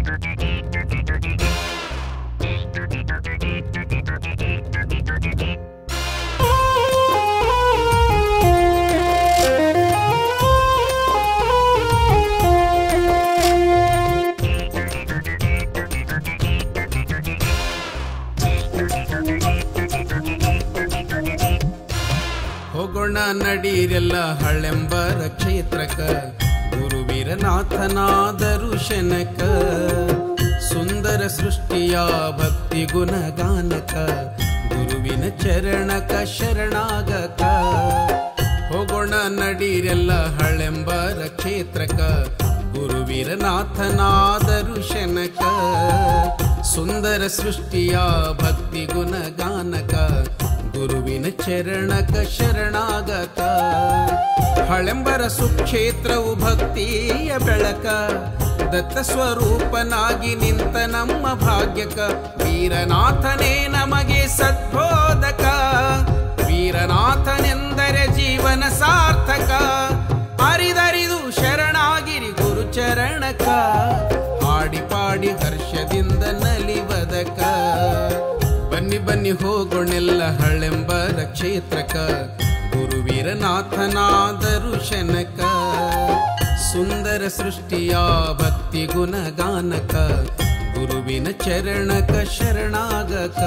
ಹೋಗೋಣ ನಡೀರೆಲ್ಲ ಹಳೆಂಬರ ಕ್ಷೇತ್ರಕ ಗುರುವೀರನಾಥನಾದರು ಶನಕ ಸುಂದರ ಸೃಷ್ಟಿಯ ಭಕ್ತಿ ಗುಣಗಾನಕ ಗುರುವಿನ ಚರಣಕ ಶರಣಾಗಕ ಹೋಗೋಣ ನಡೀರೆಲ್ಲ ಹಳೆಂಬರ ಕ್ಷೇತ್ರಕ ಗುರುವೀರನಾಥನಾದರು ಶನಕ ಸುಂದರ ಸೃಷ್ಟಿಯ ಭಕ್ತಿ ಗುಣಗಾನಕ ಗುರುವಿನ ಚರಣಕ ಶರಣಾಗತ ಹಳೆಂಬರ ಸುಕ್ಷೇತ್ರವು ಭಕ್ತಿಯ ಬೆಳಕ ದತ್ತ ಸ್ವರೂಪನಾಗಿ ನಿಂತ ನಮ್ಮ ಭಾಗ್ಯಕ ವೀರನಾಥನೇ ನಮಗೆ ಸದ್ಬೋಧಕ ವೀರನಾಥನೆಂದರೆ ಜೀವನ ಸಾರ್ಥಕ ಅರಿದರಿದು ಶರಣಾಗಿರಿ ಗುರು ಚರಣಕ ಹಾಡಿ ಪಾಡಿ ಹರ್ಷದಿಂದ ನಲಿವದಕ ಬನ್ನಿ ಬನ್ನಿ ಹೋಗೋಣೆಲ್ಲ ಹಳೆಂಬರ ಕ್ಷೇತ್ರಕ ಗುರುವೀರನಾಥನಾದರು ಶನಕ ಸುಂದರ ಸೃಷ್ಟಿಯ ಭಕ್ತಿ ಗುಣಗಾನಕ ಗುರುವಿನ ಚರಣಕ ಶರಣಾಗಕ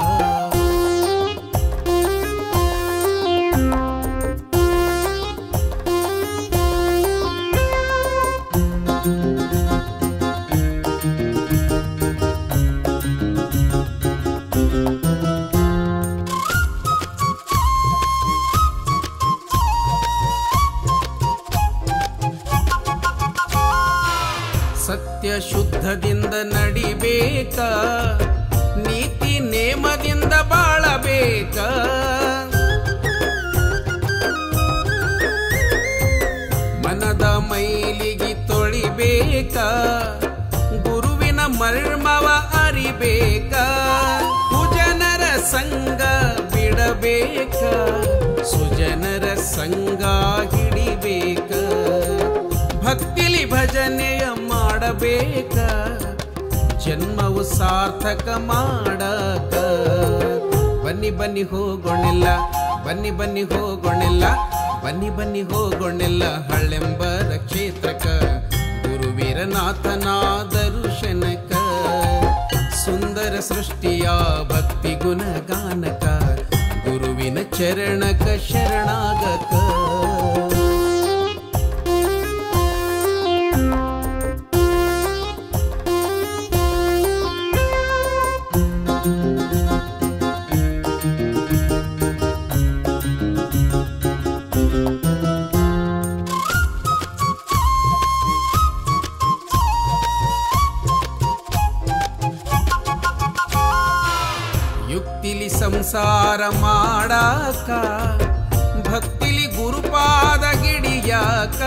ಸತ್ಯ ಶುದ್ಧದಿಂದ ನಡಿಬೇಕ ನೀತಿ ನೇಮದಿಂದ ಬಾಳಬೇಕ ಮನದ ಮೈಲಿಗೆ ತೊಳಿಬೇಕ ಗುರುವಿನ ಮರ್ಮವ ಅರಿಬೇಕ ಕುಜನರ ಸಂಗ ಬಿಡಬೇಕ ಸುಜನರ ಸಂಗ ಹಿಡಿಬೇಕ ಭಕ್ತಿಲಿ ಭಜನೆಯ ಮಾಡಬೇಕ ಜನ್ಮವು ಸಾರ್ಥಕ ಮಾಡಕ ಬನ್ನಿ ಬನ್ನಿ ಹೋಗೋಣಿಲ್ಲ ಬನ್ನಿ ಬನ್ನಿ ಹೋಗೋಣಿಲ್ಲ ಬನ್ನಿ ಬನ್ನಿ ಹೋಗೋಣಿಲ್ಲ ಹಳೆಂಬರ ಕ್ಷೇತ್ರಕ ಗುರುವೀರನಾಥನಾದರು ಶನಕ ಸುಂದರ ಸೃಷ್ಟಿಯ ಭಕ್ತಿ ಗುಣಗಾನಕ ಗುರುವಿನ ಚರಣಕ ಶರಣಾಗಕ ಯುಕ್ತಿಲಿ ಸಂಸಾರ ಮಾಡಾಕ ಭಕ್ತಿಲಿ ಗುರುಪಾದ ಗಿಡಿಯಾಕ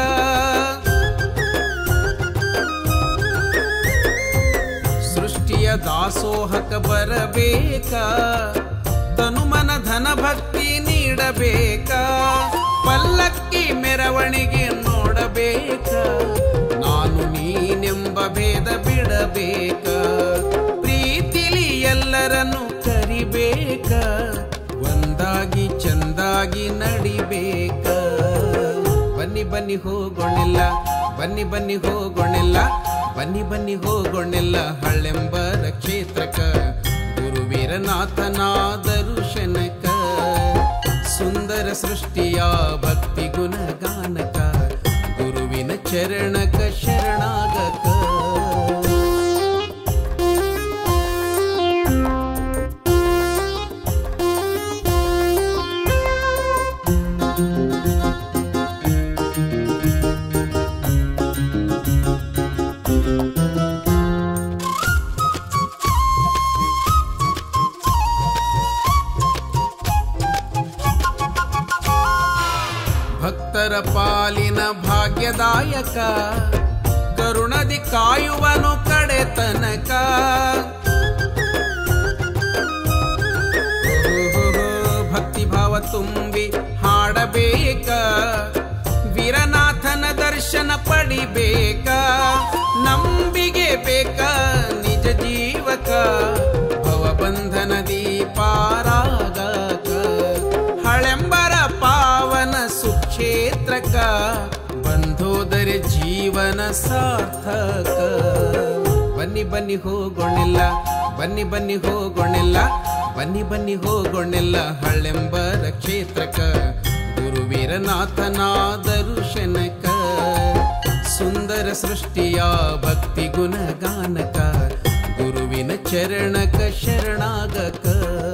ಸೃಷ್ಟಿಯ ದಾಸೋಹಕ ಬರಬೇಕ ತನುಮನ ಧನ ಭಕ್ತಿ ನೀಡಬೇಕ ಪಲ್ಲಕ್ಕಿ ಮೆರವಣಿಗೆ ನೋಡಬೇಕ ನಾನು ನೀನೆಂಬ ಭೇದ ಬಿಡಬೇಕ ಪ್ರೀತಿಲಿ ಎಲ್ಲರನ್ನು ಕರಿಬೇಕ ಒಂದಾಗಿ ಚಂದಾಗಿ ನಡಿಬೇಕ ಬನ್ನಿ ಬನ್ನಿ ಹೋಗೋಣಿಲ್ಲ ಬನ್ನಿ ಬನ್ನಿ ಹೋಗೋಣಿಲ್ಲ ಬನ್ನಿ ಬನ್ನಿ ಹೋಗೋಣಿಲ್ಲ ಹಳೆಂಬರ ಕ್ಷೇತ್ರಕ ಗುರುವೀರನಾಥನಾದರು ಶನಕ ಸುಂದರ ಸೃಷ್ಟಿಯ ಭಕ್ತಿ ಗುಣಗಾನಕ ಗುರುವಿನ ಚರಣಕ ಶರಣಾಗಕ ಭಕ್ತರ ಪಾಲಿನ ಭಾಗ್ಯದಾಯಕ ಕರುಣದಿ ಕಾಯುವನು ಕಡೆ ತನಕ ಭಕ್ತಿ ಭಾವ ತುಂಬಿ ಹಾಡಬೇಕ ವೀರನಾಥನ ದರ್ಶನ ಪಡಿಬೇಕ ನಂಬಿಗೆ ಬೇಕ ಜೀವನ ಸಾರ್ಥಕ ಬನ್ನಿ ಬನ್ನಿ ಹೋಗೋಣೆಲ್ಲ ಬನ್ನಿ ಬನ್ನಿ ಹೋಗೋಣೆಲ್ಲ ಬನ್ನಿ ಬನ್ನಿ ಹೋಗೋಣೆಲ್ಲ ಹಳ್ಳೆಂಬರ ಕ್ಷೇತ್ರಕ ಗುರುವೀರನಾಥನ ದರ್ಶನಕ ಸುಂದರ ಸೃಷ್ಟಿಯ ಭಕ್ತಿ ಗುಣಗಾನಕ ಗುರುವಿನ ಚರಣಕ ಶರಣಾಗಕ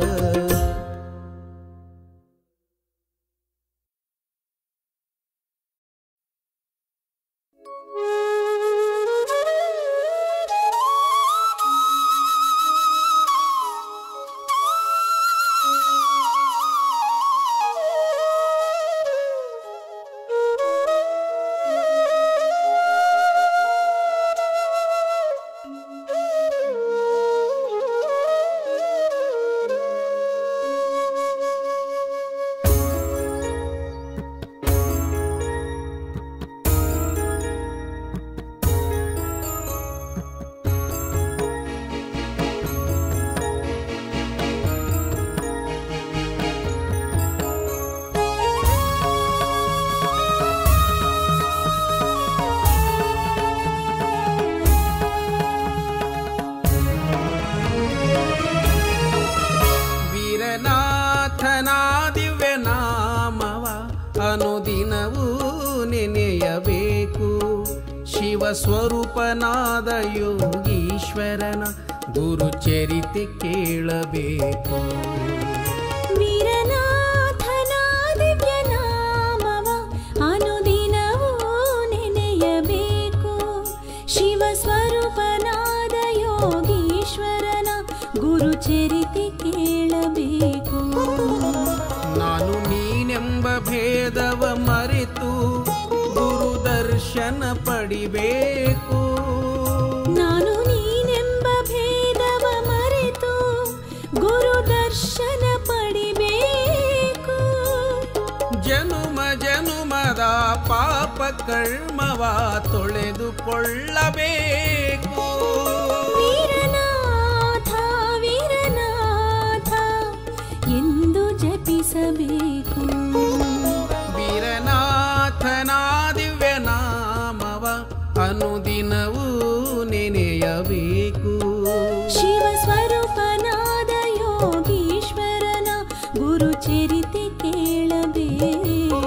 ವೀರನಾಥನ ದಿವ್ಯ ನಾಮವ ಅನುದಿನವೂ ನೆನೆಯಬೇಕು ಶಿವ ಸ್ವರೂಪನಾದ ಯೋಗೀಶ್ವರನ ಗುರುಚರಿತೆ ಕೇಳಬೇಕು ವೀರನಾಥನ ದಿವ್ಯ ನಾಮವ ಅನುದಿನವೂ ನೆನೆಯಬೇಕು ಶಿವ ಸ್ವರೂಪನಾದ ಯೋಗೀಶ್ವರನ ಗುರುಚರಿತೆ ಕೇಳಬೇಕು ನಾನು ನೀನೆಂಬ ಭೇದವ ಮರೆತು ಗುರು ದರ್ಶನ ಪಡಿಬೇಕು ನಾನು ನೀನೆಂಬ ಭೇದವ ಮರೆತು ಗುರು ದರ್ಶನ ಪಡಿಬೇಕು ಜನುಮ ಜನುಮದ ಪಾಪ ಕರ್ಮವ ತೊಳೆದುಕೊಳ್ಳಬೇಕು ವೀರನಾಥ ವೀರನಾಥ ಎಂದು ಜಪಿಸಬೇಕು ವೀರನಾಥನ ದಿವ್ಯ ನಾಮವ ಅನುದಿನವೂ ನೆನೆಯಬೇಕು ಶಿವ ಸ್ವರೂಪನಾದ ಯೋಗೀಶ್ವರನ ಗುರುಚರಿತೆ ಕೇಳಬೇಕು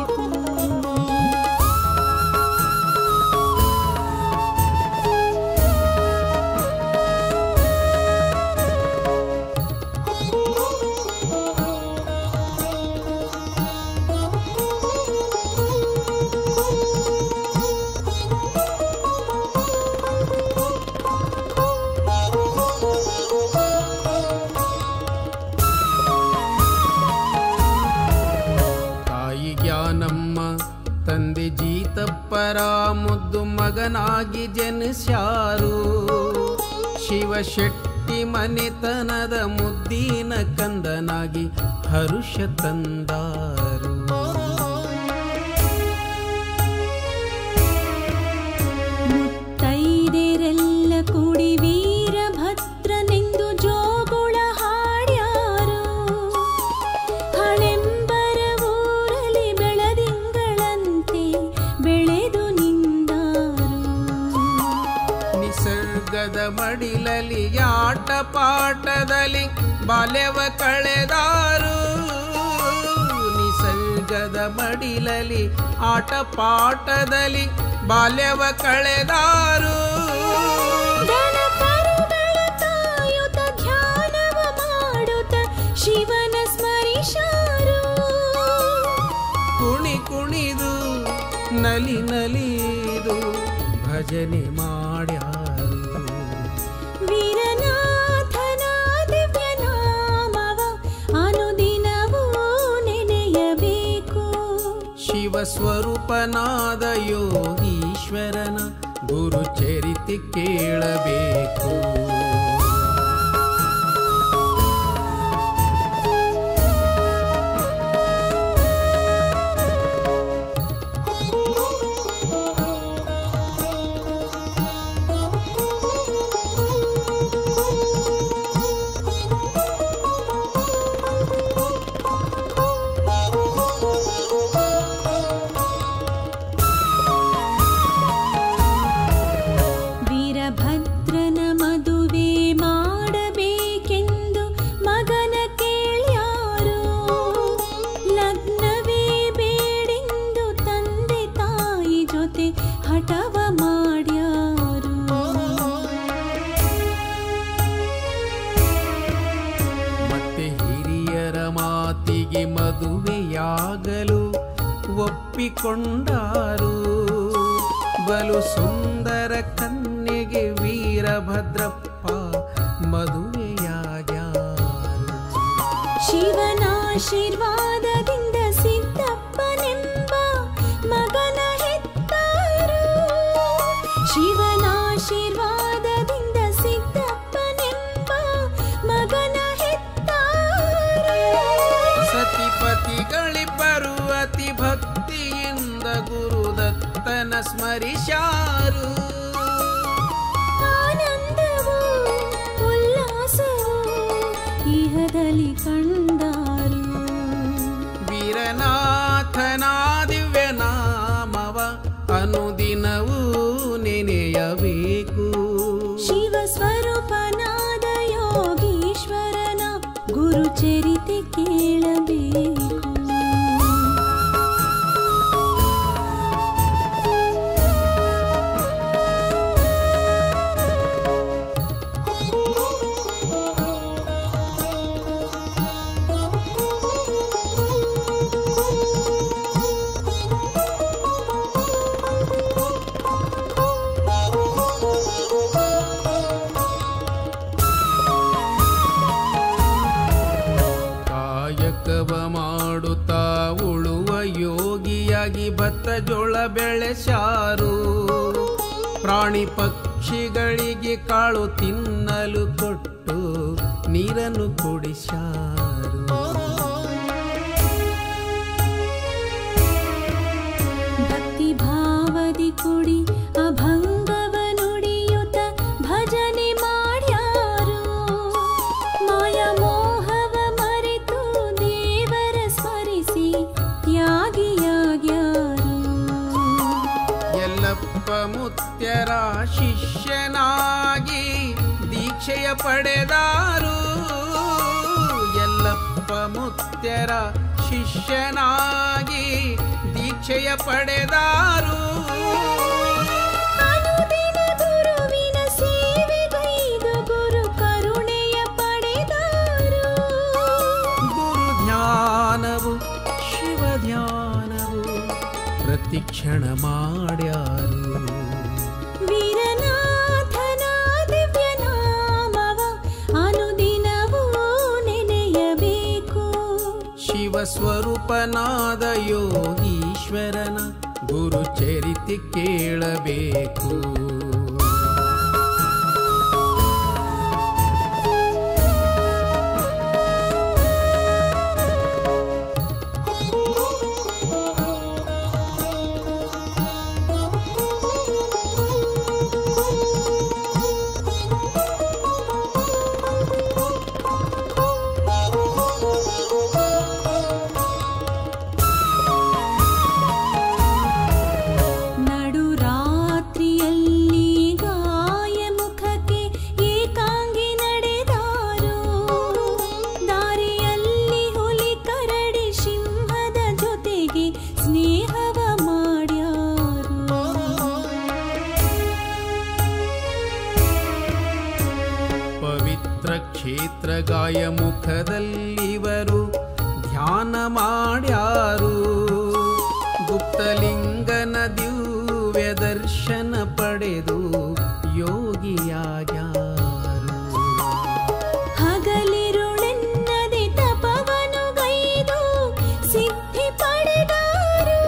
ತಾಯಿ ಜ್ಞಾನಮ್ಮ ತಂದೆ ಜೀತಪ್ಪರ ಮುದ್ದು ಮಗನಾಗಿ ಜನಿಸ್ಯಾರು ಶಿವಶೆಟ್ಟಿ ಮನೆತನದ ಮುದ್ದಿನ ಕಂದನಾಗಿ ಹರುಷ ತಂದಾರು ಮುತ್ತೈದೆರೆಲ್ಲ ಕೂಡಿ ವೀರಭದ್ರನೆಂದು ಜೋಗುಳ ಹಾಡ್ಯಾರು ಹಳೆಂಬರ ಊರಲಿ ಬೆಳದಿಂಗಳಂತೆ ಬೆಳೆದು ನಿಂದಾರು ನಿಸರ್ಗದ ಮಡಿಲಲಿ ಆಟ ಪಾಠದಲ್ಲಿ ಬಾಲ್ಯವ ಕಳೆದಾರು ನಿಸರ್ಗದ ಮಡಿಲಲಿ ಆಟ ಪಾಠದಲ್ಲಿ ಬಾಲ್ಯವ ಕಳೆದಾರು ದನ ಕರುಗಳ ಕಾಯುತ್ತ ಧ್ಯಾನವ ಮಾಡುತ್ತ ಶಿವನ ಸ್ಮರಿಸಾರು ಕುಣಿ ಕುಣಿದು ನಲಿ ನಲಿದು ಭಜನೆ ಮಾಡ್ಯಾರು ವೀರನಾಥನ ದಿವ್ಯ ನಾಮವ ಅನುದಿನವೂ ನೆನೆಯಬೇಕು ಶಿವ ಸ್ವರೂಪನಾದ ಯೋಗೀಶ್ವರನ ಗುರುಚರಿತೆ ಕೇಳಬೇಕು ಹಠವ ಮಾಡ್ಯಾರು ಮತ್ತೆ ಹಿರಿಯರ ಮಾತಿಗೆ ಮದುವೆಯಾಗಲು ಒಪ್ಪಿಕೊಂಡಾರು ಬಲು ಸುಂದರ ಕನ್ಯೆಗೆ ವೀರಭದ್ರಪ್ಪ ಮದುವೆಯಾಗ್ಯಾರು ಶಿವನಾಶೀರ್ವಾದದಿಂದ ಸಿದ್ದಪ್ಪನೆಂಬ ಮಗನ ಹೆತ್ತಾರು ಶಿವನಾಶೀರ್ವಾದದಿಂದ ಸಿದ್ದಪ್ಪನೆಂಬ ಮಗನ ಹೆತ್ತಾರು ಸತಿಪತಿಗಳಿಬ್ಬರು ಅತಿ ಭಕ್ತಿಯಿಂದ ಗುರುದತ್ತನ ಸ್ಮರಿಸಾರು ಆನಂದವು ಉಲ್ಲಾಸವು ಇಹದಲ್ಲಿ ಕಂಡಾರು ವೀರನಾಥನ ದಿವ್ಯ ನಾಮವ ಅನುದಿನವೂ ನೆನೆಯಬೇಕು ಶಿವ ಸ್ವರೂಪನಾದ ಯೋಗೀಶ್ವರನ ಗುರುಚರಿತೆ ಕೇಳಬೇಕು ಕಾಯಕವ ಮಾಡುತ್ತಾ ಉಳುವ ಯೋಗಿಯಾಗಿ ಭತ್ತ ಜೋಳ ಬೆಳೆಸಾರು ಪ್ರಾಣಿ ಪಕ್ಷಿಗಳಿಗೆ ಕಾಳು ತಿನ್ನಲು ಕೊಟ್ಟು ನೀರನ್ನು ಕುಡಿಸಾರು ಭಕ್ತಿ ಭಾವದಿ ಕುಡಿ ಅಭಂಗವ ನುಡಿಯುತ್ತ ಭಜನೆ ಮಾಡ್ಯಾರು ಮಾಯ ಮೋಹವ ಮರೆತು ದೇವರ ಸ್ಮರಿಸಿ ತ್ಯಾಗಿಯಾಗ್ಯಾರು ಎಲ್ಲಪ್ಪ ಮುತ್ಯರ ಶಿಷ್ಯನಾಗಿ ದೀಕ್ಷೆಯ ಪಡೆದಾರು ಎಲ್ಲಪ್ಪ ಮುತ್ಯರ ಶಿಷ್ಯನಾಗಿ ದೀಕ್ಷೆಯ ಪಡೆದಾರು ಅನುದಿನ ಗುರುವಿನ ಸೇವೆಗೈದು ಗುರು ಕರುಣೆಯ ಪಡೆದಾರು ಗುರು ಧ್ಯಾನವು ಶಿವ ಧ್ಯಾನವು ಪ್ರತಿಕ್ಷಣ ಮಾಡ್ಯಾರು ವೀರನಾಥನ ದಿವ್ಯ ನಾಮವ ಅನುದಿನವೂ ನೆನೆಯಬೇಕು ಶಿವ ಸ್ವರೂಪನಾದ ಯೋಗೀಶ್ವರನ ಗುರು ಚರಿತೆ ಕೇಳಬೇಕು ನಡು ರಾತ್ರಿಯಲ್ಲಿ ಗಾಯ ಮುಖಕ್ಕೆ ಏಕಾಂಗಿ ನಡೆದಾರು ದಾರಿಯಲ್ಲಿ ಹುಲಿ ಕರಡಿ ಸಿಂಹದ ಜೊತೆಗೆ ಸ್ನೇಹವ ಮಾಡ್ಯಾರು ಪವಿತ್ರ ಕ್ಷೇತ್ರ ಗಾಯ ಮುಖದಲ್ಲಿವರು ಧ್ಯಾನ ಮಾಡ್ಯಾರು ಗುಪ್ತಲಿಂಗನ ದಿವ್ಯ ದರ್ಶನ ಪಡೆದು ಯೋಗಿಯಾಗ್ಯಾರು ಹಗಲಿರುಳೆನ್ನದೆ ತಪವನು ಗೈದು ಸಿದ್ಧಿ ಪಡೆದಾರು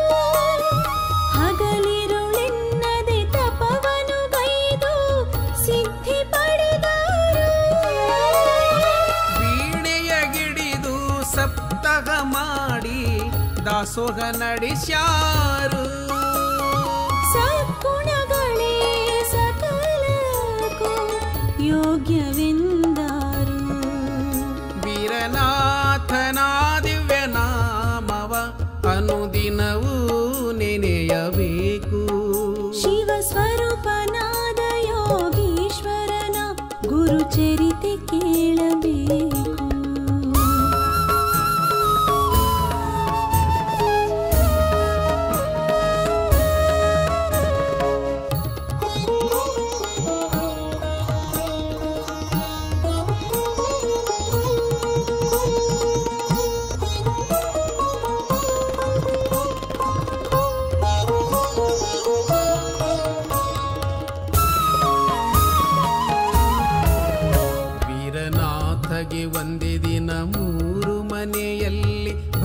ಹಗಲಿರುಳೆನ್ನದೆ ತಪವನು ಗೈದು ಸಿದ್ಧಿ ಪಡೆದಾರು ವೀಣೆಯ ಗಿಡಿದು ಸಪ್ತಹ ಮಾಡಿ ದಾಸೋಹ ನಡೆಸ್ಯಾರು ಸದ್ಗುಣಗಳೇ ಸಕಲಕ್ಕೂ ಯೋಗ್ಯವೆಂದಾರು ವೀರನಾಥನ ದಿವ್ಯ ನಾಮವ ಅನುದಿನವೂ ನೆನೆಯಬೇಕು ಶಿವ ಸ್ವರೂಪನಾದ ಯೋಗೀಶ್ವರನ ಗುರುಚರಿತೆ ಕೇಳಬೇಕು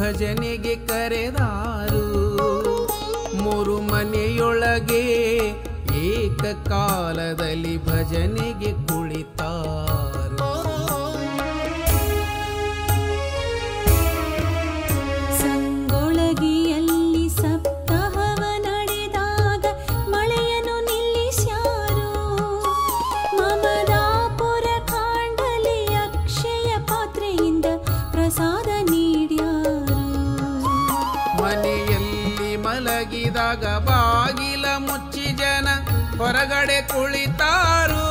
ಭಜನೆಗೆ ಕರೆದಾರು ಮೂರು ಮನೆಯೊಳಗೆ ಏಕಕಾಲದಲ್ಲಿ ಭಜನೆಗೆ ಕುಳಿತಾರು ಸಂಗೊಳಗಿಯಲ್ಲಿ ಸಪ್ತಾಹವ ನಡೆದಾಗ ಮಳೆಯನ್ನು ನಿಲ್ಲಿಸ್ಯಾರು ಮಮದಾಪುರ ಕಾಂಡಲಿ ಅಕ್ಷಯ ಪಾತ್ರೆಯಿಂದ ಪ್ರಸಾದ ನೀಡ್ಯಾರು ಮನೆಯಲ್ಲಿ ಮಲಗಿದಾಗ ಬಾಗಿಲ ಮುಚ್ಚಿ ಜನ ಹೊರಗಡೆ ಕುಳಿತಾರು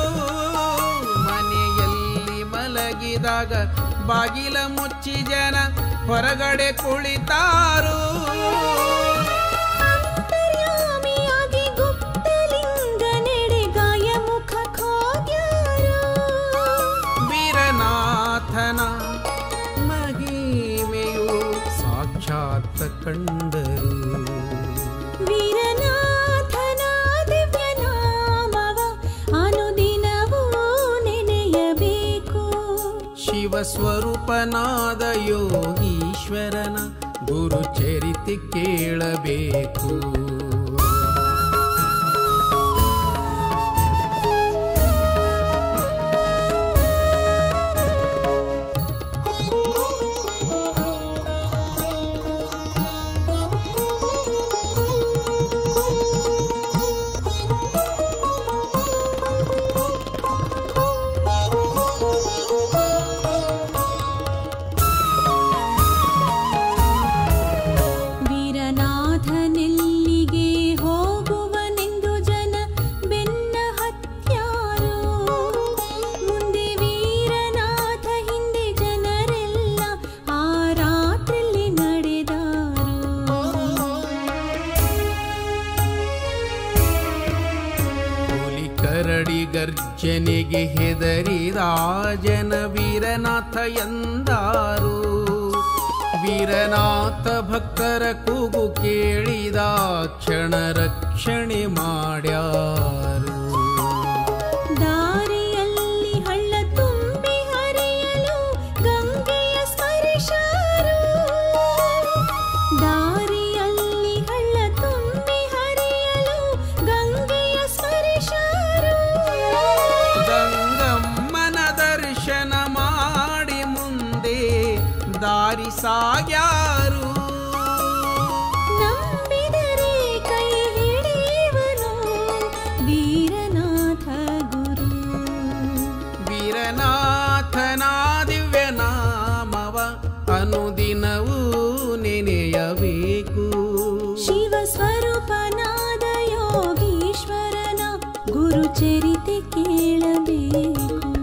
ಮನೆಯಲ್ಲಿ ಮಲಗಿದಾಗ ಬಾಗಿಲ ಮುಚ್ಚಿ ಜನ ಹೊರಗಡೆ ಕುಳಿತಾರು ಅಂತರ್ಯಾಮಿಯಾಗಿ ಗುಪ್ತಲಿಂಗ ನೆಡೆ ಗಾಯ ಮುಖ ಹೋಗ್ಯಾರು ವೀರನಾಥನ ಮಹಿಮೆಯು ಸಾಕ್ಷಾತ್ ಕಂಡರು ವೀರನಾಥನ ದಿವ್ಯ ನಾಮವ ಅನುದಿನವೂ ನೆನೆಯಬೇಕು ಶಿವ ಸ್ವರೂಪನಾದ ಯೋಗೀಶ್ವರನ ಗುರು ಚರಿತೆ ಕೇಳಬೇಕು ವೀರನಾಥನೆಲ್ಲಿಗೆ ಹೋಗುವನೆಂದು ಜನ ಬೆನ್ನ ಹತ್ಯಾರು ಮುಂದೆ ವೀರನಾಥ ಹಿಂದೆ ಜನರೆಲ್ಲ ಆ ರಾತ್ರಿಲಿ ನಡೆದಾರು ಹುಲಿ ಕರಡಿ ಗರ್ಜನೆಗೆ ಹೆದರಿದ ಜನ ವೀರನಾಥ ಎಂದಾರು ವೀರನಾಥ ಭಕ್ತರ ಕೂಗು ಕೇಳಿದ ಕ್ಷಣ ರಕ್ಷಣೆ ಮಾಡ್ಯಾರು ದಾರಿಯಲ್ಲಿ ಹಳ್ಳ ತುಂಬಿ ಹರಿಯಲು ಗಂಗೆಯ ಸ್ಮರಿಸಾರು ದಾರಿಯಲ್ಲಿ ಹಳ್ಳ ತುಂಬಿ ಹರಿಯಲು ಗಂಗೆಯ ಸ್ಮರಿಸಾರು ಗಂಗಮ್ಮನ ದರ್ಶನ ಮಾಡಿ ಮುಂದೆ ದಾರಿ ಸಾಗ್ಯಾರು ನಂಬಿದರೆ ಕೈ ಹಿಡಿಯುವನು ವೀರನಾಥ ಗುರು ವೀರನಾಥನ ದಿವ್ಯ ನಾಮವ ಅನುದಿನವೂ ನೆನೆಯಬೇಕು ಶಿವ ಸ್ವರೂಪನಾದ ಯೋಗೀಶ್ವರನ ಗುರುಚರಿತೆ ಕೇಳಬೇಕು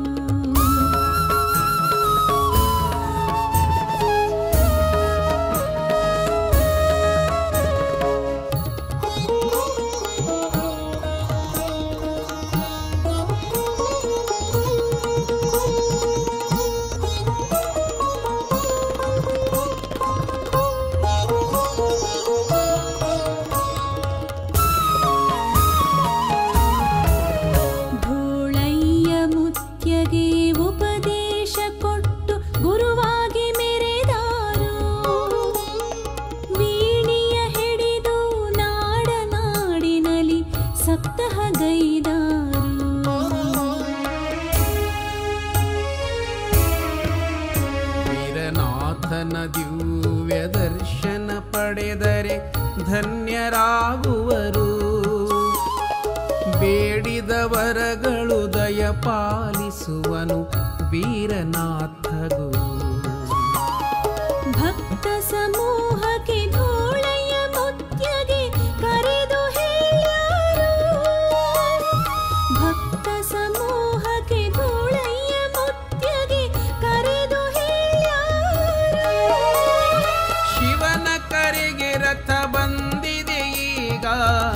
ಧೂಳಯ್ಯ ಮುತ್ಯಗೆ ಉಪದೇಶ ಕೊಟ್ಟು ಗುರುವಾಗಿ ಮೆರೆದಾರು ವೀಣಿಯ ಹಿಡಿದು ನಾಡ ನಾಡಿನಲಿ ಸಪ್ತಹಗೈದಾರು ವೀರನಾಥನ ದಿವ್ಯ ದರ್ಶನ ಪಡೆದರೆ ಧನ್ಯರಾಗುವರು ಬೇಡಿದ ವರಗಳು ದಯ ಪಾಲಿಸುವನು ವೀರನಾಥ ಗುರು ಭಕ್ತ ಸಮೂಹಕ್ಕೆ ಧೂಳಯ್ಯ ಮುತ್ಯಗೆ ಕರೆದು ಹೇಳ್ಯಾರು ಭಕ್ತ ಸಮೂಹಕ್ಕೆ ಧೂಳಯ್ಯ ಮುತ್ಯಗೆ ಕರೆದು ಹೇಳ್ಯಾರು ಶಿವನ ಕರೆಗೆ ರಥ ಬಂದಿದೆ ಈಗ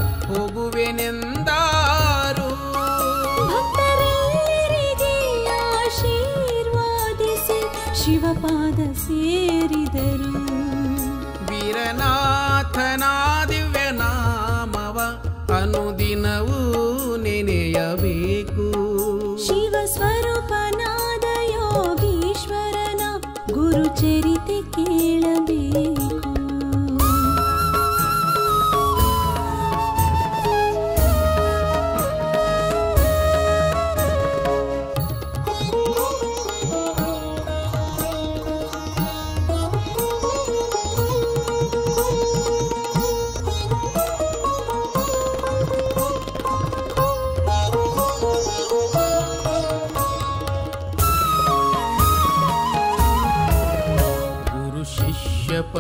ಹೋಗುವೆನೆಂದಾರು ಭಕ್ತರೆಲ್ಲರಿಗೆ ಆಶೀರ್ವಾದಿಸಿ ಶಿವಪಾದ ಸೇರಿದರು ವೀರನಾಥನ ದಿವ್ಯ ನಾಮವ ಅನುದಿನವೂ ನೆನೆಯಬೇಕು ಶಿವ ಸ್ವರೂಪನಾದ ಯೋಗೀಶ್ವರನ ಗುರುಚರಿತೆ ಕೇಳಬೇಕು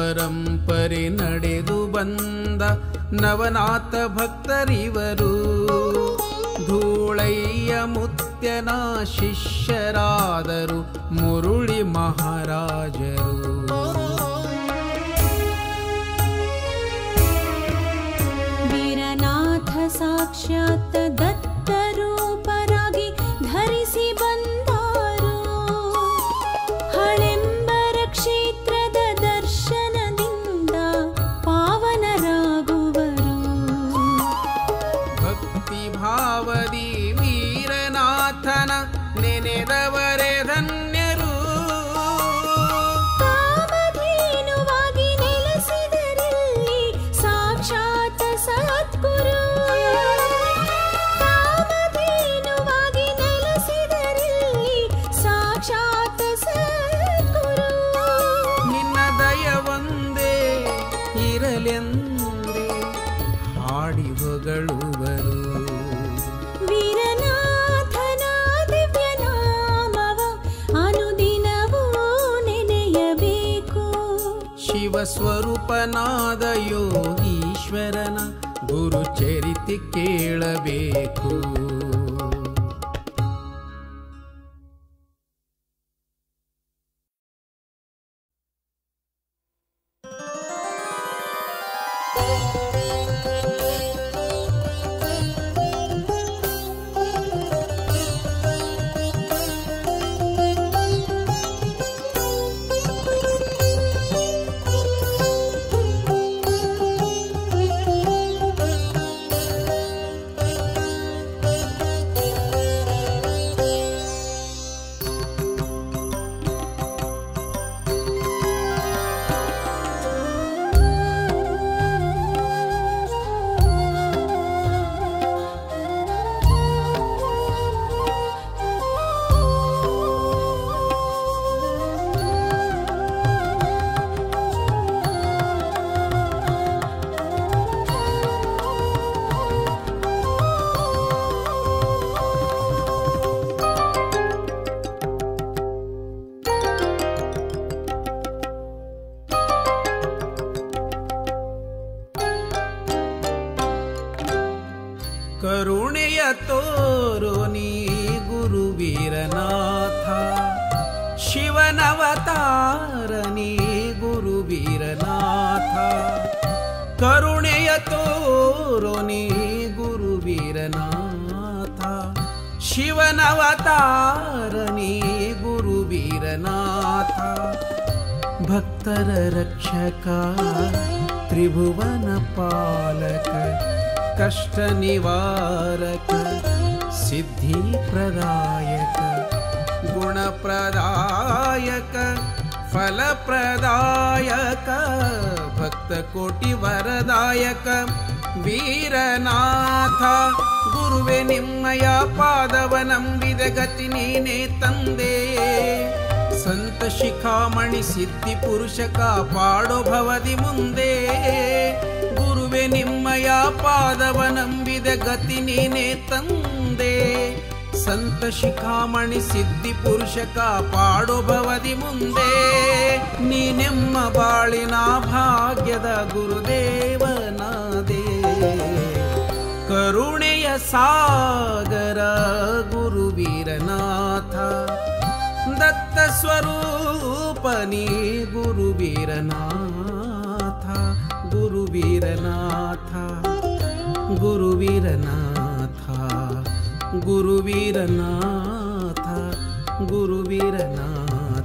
ಪರಂಪರೆ ನಡೆದು ಬಂದ ನವನಾಥ ಭಕ್ತರಿವರು ಧೂಳಯ್ಯ ಮುತ್ಯನ ಶಿಷ್ಯರಾದರು ಮುರುಳಿ ಮಹಾರಾಜರು ವೀರನಾಥ ಸಾಕ್ಷಾತ್ ದತ್ತರೂಪರಾಗಿ ಧರಿಸಿ ಬಂದಾರು ಹಳೆಂಬರ ಕ್ಷೇತ್ರದ ದರ್ಶನದಿಂದ ಪಾವನರಾಗುವರು ಭಕ್ತಿ ಭಾವದಿ ವೀರನಾಥನ ನೆನೆದವರೇ ಧನ್ಯರು ಕಾಮಧೇನುವಾಗಿ ನೆಲೆಸಿದರಲ್ಲಿ ಸಾಕ್ಷಾತ್ ಸದ್ಗುರು ಕಾಮಧೇನುವಾಗಿ ನೆಲೆಸಿದರಲ್ಲಿ ಸಾಕ್ಷಾತ್ ಸದ್ಗುರು ನಿನ್ನ ದಯವೊಂದೇ ಇರಲೆಂದೇ ಹಾಡಿ ಹೊಗಳುವರು ವೀರನಾಥನ ದಿವ್ಯ ನಾಮವ ಅನುದಿನವೂ ನೆನೆಯಬೇಕು ಶಿವ ಸ್ವರೂಪನಾದ ಯೋಗೀಶ್ವರನ ಗುರು ಚರಿತಿ ಕೇಳಬೇಕು ಕರುಣೆಯ ತೋರು ನೀ ಗುರು ವೀರನಾಥ ಶಿವನವತಾರ ನೀ ಗುರು ವೀರನಾಥ ಕರುಣೆಯ ತೋರು ನೀ ಗುರು ವೀರನಾಥ ಶಿವನವತಾರ ನೀ ಗುರು ವೀರನಾಥ ಭಕ್ತರ ರಕ್ಷಕ ತ್ರಿಭುವನ ಪಾಲಕ ಕಷ್ಟ ನಿವಾರಕ ಸಿದ್ಧಿ ಪ್ರದಾಯಕ ಗುಣಪ್ರದಾಯಕ ಫಲಪ್ರದಾಯಕ ಭಕ್ತ ಕೋಟಿ ವರದಾಯಕ ವೀರನಾಥ ಗುರುವೆ ನಿಮ್ಮಯ ಪಾದವ ನಂಬಿದ ಗತಿ ನೀನೇ ತಂದೆ ಸಂತ ಶಿಖಾಮಣಿ ಸಿದ್ಧಿ ಪುರುಷ ಕಾಪಾಡೋ ಭವದಿ ಮುಂದೆ ಗುರುವೆ ನಿಮ್ಮಯ ಪಾದವ ನಂಬಿದ ಗತಿ ನೀನೇ ತಂದೆ ಸಂತ ಶಿಖಾಮಣಿ ಸಿದ್ಧಿ ಪುರುಷ ಕಾಪಾಡೋ ಭವದಿ ಮುಂದೆ ನೀನೆಮ್ಮ ಬಾಳಿನ ಭಾಗ್ಯದ ಗುರುದೇವನಾದೇ ಕರುಣೆಯ ಸಾಗರ ಗುರುವೀರನಾಥ ದತ್ತ ಸ್ವರೂಪನಿ ಗುರುವೀರನಾಥ ಗುರುವೀರನಾಥ ಗುರುವೀರನಾಥ ಗುರುವೀರನಾಥ ಗುರುವೀರನಾಥ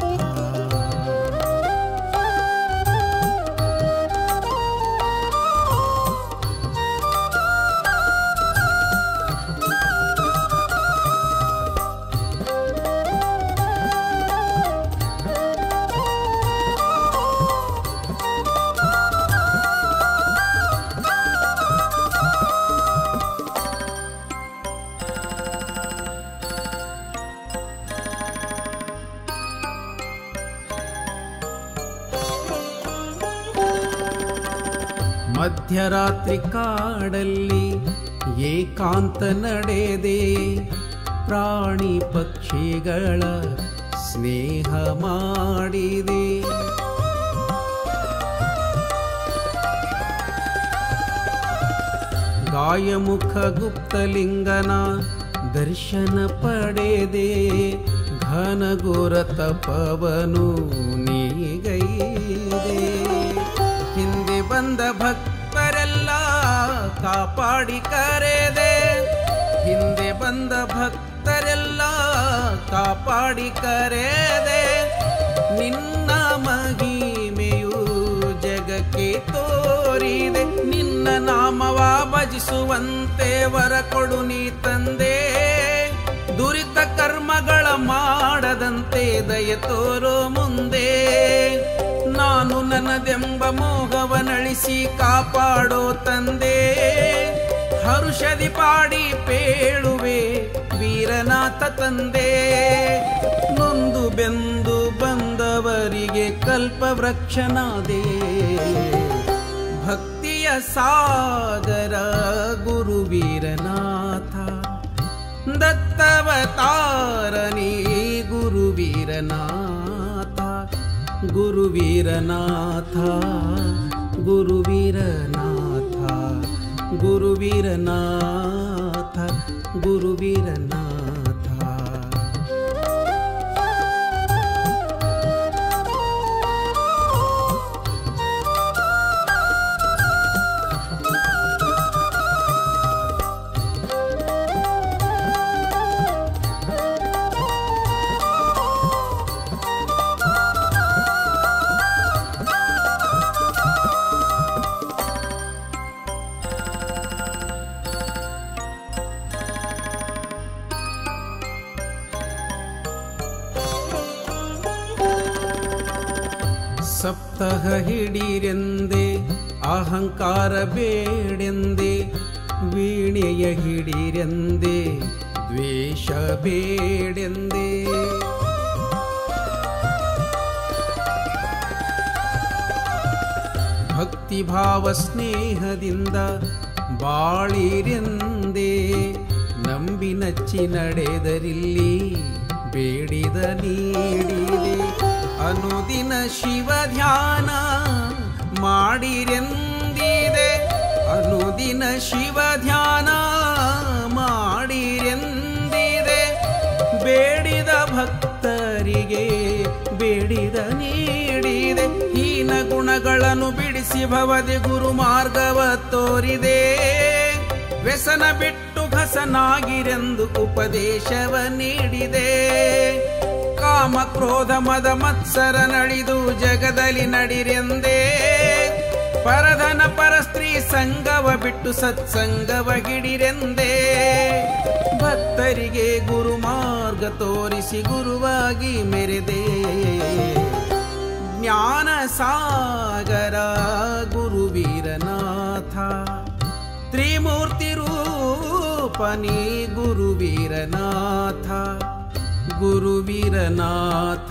ಮಧ್ಯರಾತ್ರಿ ಕಾಡಲ್ಲಿ ಏಕಾಂತ ನಡೆದೆ ಪ್ರಾಣಿ ಪಕ್ಷಿಗಳ ಸ್ನೇಹ ಮಾಡಿದೆ ಕಾಯಮುಖ ಗುಪ್ತಲಿಂಗನ ದರ್ಶನ ಪಡೆದೆ ಘನಘೋರ ತಪವನು ನೀಗೈದೆ ಹಿಂದೆ ಬಂದ ಭಕ್ತರೆಲ್ಲ ಕಾಪಾಡಿ ಕರೆದೆ ಹಿಂದೆ ಬಂದ ಭಕ್ತರೆಲ್ಲ ಕಾಪಾಡಿ ಕರೆದೆ ನಿನ್ನ ಮಹಿಮೆಯು ಜಗಕ್ಕೆ ತೋರಿದೆ ನಿನ್ನ ನಾಮವ ಭಜಿಸುವಂತೆ ವರ ಕೊಡು ನೀ ತಂದೆ ದುರಿತ ಕರ್ಮಗಳ ಮಾಡದಂತೆ ದಯ ತೋರೋ ಮುಂದೆ ನಾನು ನನ್ನದೆಂಬ ಮೋಹವನಳಿಸಿ ಕಾಪಾಡೋ ತಂದೆ ಹರುಷದಿ ಪಾಡಿ ಪೇಳುವೆ ವೀರನಾಥ ತಂದೆ ನೊಂದು ಬೆಂದು ಬಂದವರಿಗೆ ಕಲ್ಪವೃಕ್ಷನಾದೆ ಭಕ್ತಿಯ ಸಾಗರ ಗುರುವೀರನಾಥ ದತ್ತವತಾರನೇ ಗುರುವೀರನಾಥ ಗುರುವೀರನಾಥ ಗುರುವೀರನಾಥ ಗುರುವೀರನಾಥ ಗುರುವೀರನಾಥ ಸಪ್ತಹ ಹಿಡಿರೆಂದೆ ಅಹಂಕಾರ ಬೇಡೆಂದೆ ವೀಣೆಯ ಹಿಡಿರೆಂದೆ ದ್ವೇಷ ಬೇಡೆಂದೆ ಭಕ್ತಿಭಾವ ಸ್ನೇಹದಿಂದ ಬಾಳಿರೆಂದೆ ನಂಬಿ ನಚ್ಚಿ ನಡೆದರಿಲ್ಲಿ ಬೇಡಿದ ನೀಡಿದೆ ಅನುದಿನ ಶಿವ ಧ್ಯಾನ ಮಾಡಿರೆಂದಿದೆ ಅನುದಿನ ಶಿವ ಧ್ಯಾನ ಮಾಡಿರೆಂದಿದೆ ಬೇಡಿದ ಭಕ್ತರಿಗೆ ಬೇಡಿದ ನೀಡಿದೆ ಹೀನ ಗುಣಗಳನ್ನು ಬಿಡಿಸಿ ಭವದಿ ಗುರು ಮಾರ್ಗವ ತೋರಿದೆ ವ್ಯಸನ ಬಿಟ್ಟು ಘಸನಾಗಿರೆಂದು ಉಪದೇಶವ ನೀಡಿದೆ ಕಾಮ ಕ್ರೋಧ ಮದ ಮತ್ಸರ ನಳಿದು ಜಗದಲ್ಲಿ ನಡಿರೆಂದೇ ಪರಧನ ಪರಸ್ತ್ರೀ ಸಂಗವ ಬಿಟ್ಟು ಸತ್ಸಂಗವ ಹಿಡಿರೆಂದೇ ಭಕ್ತರಿಗೆ ಗುರು ಮಾರ್ಗ ತೋರಿಸಿ ಗುರುವಾಗಿ ಮೆರೆದೆ ಜ್ಞಾನ ಸಾಗರ ಗುರುವೀರನಾಥ ತ್ರಿಮೂರ್ತಿ ರೂಪನಿ ಗುರುವೀರನಾಥ ಗುರುವೀರನಾಥ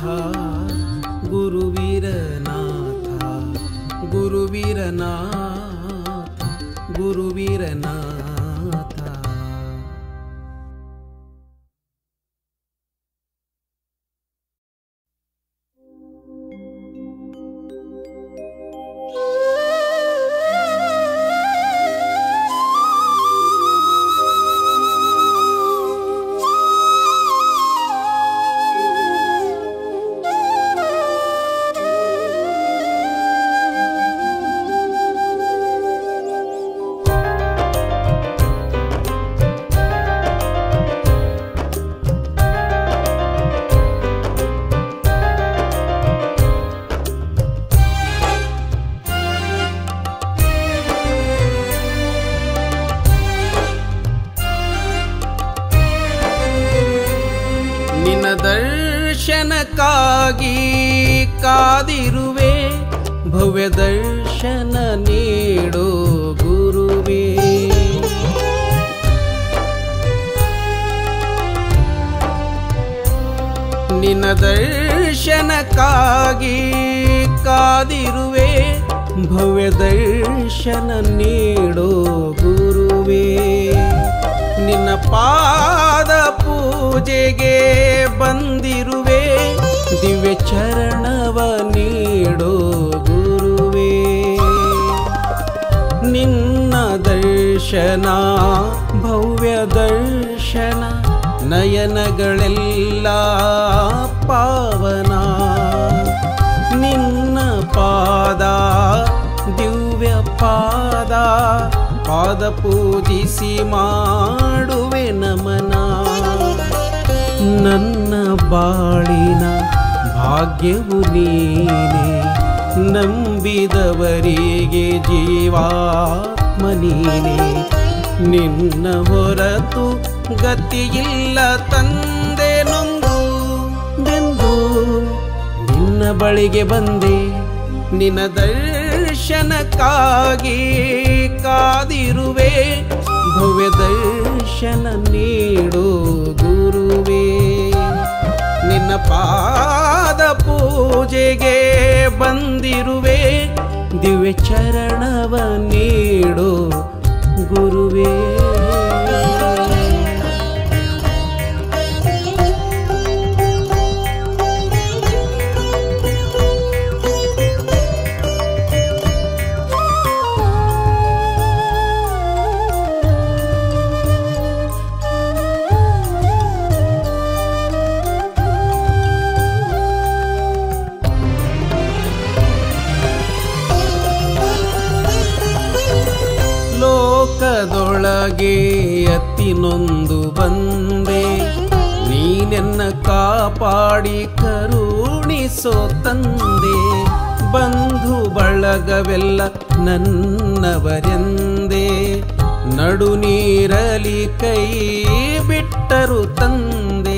ಗುರುವೀರನಾಥ ಗುರುವೀರನಾಥ ಗುರುವೀರನಾಥ ನಿನ್ನ ದರ್ಶನಕ್ಕಾಗಿ ಕಾದಿರುವೆ ಭವ್ಯ ದರ್ಶನ ನೀಡೋ ಗುರುವೇ ನಿನ್ನ ದರ್ಶನಕ್ಕಾಗಿ ಕಾದಿರುವೆ ಭವ್ಯ ದರ್ಶನ ನೀಡೋ ಗುರುವೇ ನಿನ್ನ ಪಾದ ಪೂಜೆಗೆ ಬಂದಿರುವೆ ದಿವ್ಯ ಚರಣವ ನೀಡೋ ಗುರುವೇ ನಿನ್ನ ದರ್ಶನಕ್ಕಾಗಿ ದರ್ಶನ ಭವ್ಯ ದರ್ಶನ ನಯನಗಳೆಲ್ಲ ಪಾವನ ನಿನ್ನ ಪಾದ ದಿವ್ಯ ಪಾದ ಪಾದ ಪೂಜಿಸಿ ಮಾಡುವೆ ನಮನ ನನ್ನ ಬಾಳಿನ ಭಾಗ್ಯವು ನೀನೆ ನಂಬಿದವರಿಗೆ ಜೀವಾತ್ಮ ನೀನೆ ನಿನ್ನ ಹೊರತು ಗತಿಯಿಲ್ಲ ತಂದೆ ನೊಂದು ಬೆಂದು ನಿನ್ನ ಬಳಿಗೆ ಬಂದೆ ನಿನ್ನ ದರ್ಶನಕ್ಕಾಗಿ ಕಾದಿರುವೆ ಭವ್ಯ ದರ್ಶನ ನೀಡು ಗುರುವೇ ನಿನ್ನ ಪಾದ ಪೂಜೆಗೆ ಬಂದಿರುವೆ ದಿವ್ಯ ಚರಣವ ನೀಡು ಗುರುವೇ ಲೋಕದೊಳಗೆ ಅತ್ತಿನೊಂದು ಬಂದೆ ನೀನೆನ್ನ ಕಾಪಾಡಿ ಕರುಣಿಸೋ ತಂದೆ ಬಂಧು ಬಳಗವೆಲ್ಲ ನನ್ನವರೆಂದೇ ನಡು ನೀರಲಿ ಕೈ ಬಿಟ್ಟರು ತಂದೆ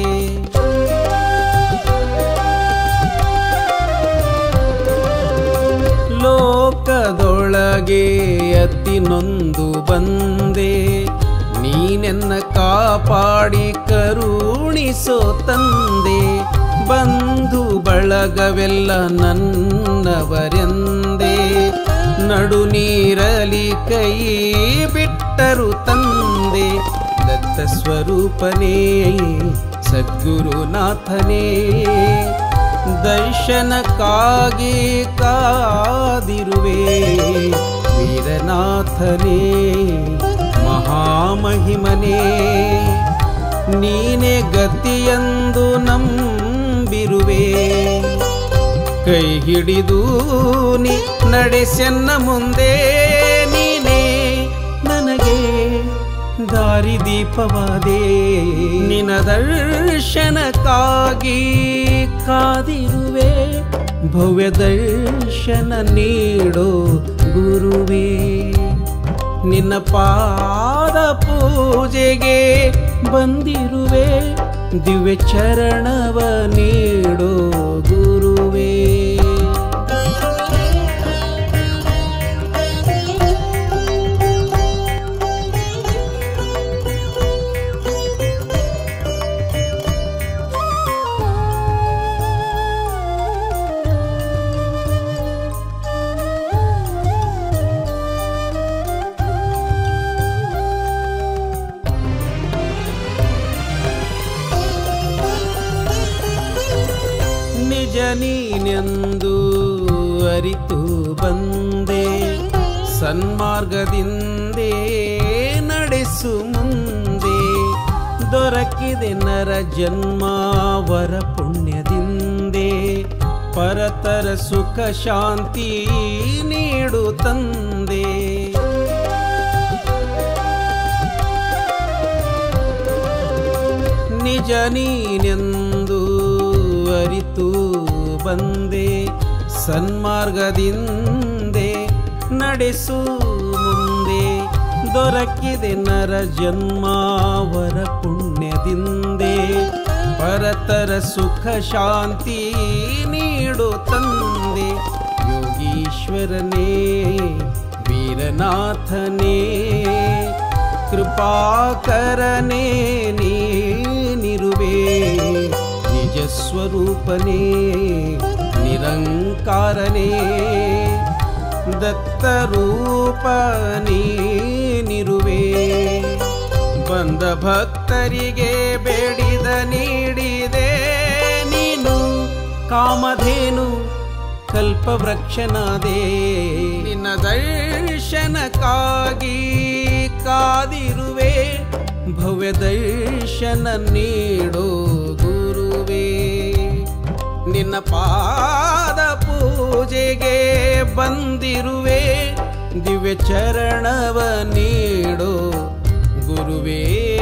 ಲೋಕದೊಳಗೆ ಅತ್ತಿನೊಂದು ಬಂದೆ ನೀನೆನ್ನ ಕಾಪಾಡಿ ಕರುಣಿಸೋ ತಂದೆ ಬಂಧು ಬಳಗವೆಲ್ಲ ನನ್ನವರೆಂದೇ ನಡು ನೀರಲಿ ಕೈ ಬಿಟ್ಟರು ತಂದೆ ದತ್ತ ಸ್ವರೂಪನೇ ಸದ್ಗುರುನಾಥನೇ ದರ್ಶನಕ್ಕಾಗಿ ಕಾದಿರುವೆ ವೀರನಾಥನೇ ಮಹಾಮಹಿಮನೇ ನೀನೇ ಗತಿಯಂದು ನಂಬಿರುವೆ ಕೈ ಹಿಡಿದು ನೀ ನಡೆಸೆನ್ನ ಮುಂದೆ ನೀನೇ ನನಗೆ ದಾರಿದೀಪವಾದೆ ನಿನ ದರ್ಶನಕ್ಕಾಗಿ ಕಾದಿರುವೆ ಭವ್ಯ ದರ್ಶನ ನೀಡೋ ಗುರುವೇ ನಿನ್ನ ಪಾದ ಪೂಜೆಗೆ ಬಂದಿರುವೆ ದಿವ್ಯ ಚರಣವ ನೀಡೋ ಗುರುವೇ ನಿಜ ನೀನೆಂದು ಅರಿತು ಬಂದೆ ಸನ್ಮಾರ್ಗದಿಂದೇ ನಡೆಸು ಮುಂದೆ ದೊರಕಿದೆ ನರ ಜನ್ಮ ವರ ಪುಣ್ಯದಿಂದೇ ಪರತರ ಸುಖ ಶಾಂತಿ ನೀಡು ತಂದೆ ನಿಜ ನೀನೆಂದು ಅರಿತು ಬಂದೆ ಸನ್ಮಾರ್ಗದಿಂದೆ ನಡೆಸು ಮುಂದೆ ದೊರಕಿದೆ ನರ ಜನ್ಮಾವರ ಪುಣ್ಯದಿಂದೆ ಪರತರ ಸುಖ ಶಾಂತಿ ನೀಡು ತಂದೆ ಯೋಗೀಶ್ವರನೇ ವೀರನಾಥನೇ ಕೃಪಾಕರನೇ ನೀನಿರುವೆ ನಿಜ ಸ್ವರೂಪನೇ ನಿರಂಕಾರನೇ ದತ್ತರೂಪ ನೀನಿರುವೆ ಬಂದ ಭಕ್ತರಿಗೆ ಬೇಡಿದ ನೀಡಿದೆ ನೀನು ಕಾಮಧೇನು ಕಲ್ಪವೃಕ್ಷನಾದೆ ನಿನ್ನ ದರ್ಶನಕ್ಕಾಗಿ ಕಾದಿರುವೆ ಭವ್ಯ ದರ್ಶನ ನೀಡೋ ಗುರುವೇ ನಿನ್ನ ಪಾದ ಪೂಜೆಗೆ ಬಂದಿರುವೆ ದಿವ್ಯ ಚರಣವ ನೀಡೋ ಗುರುವೇ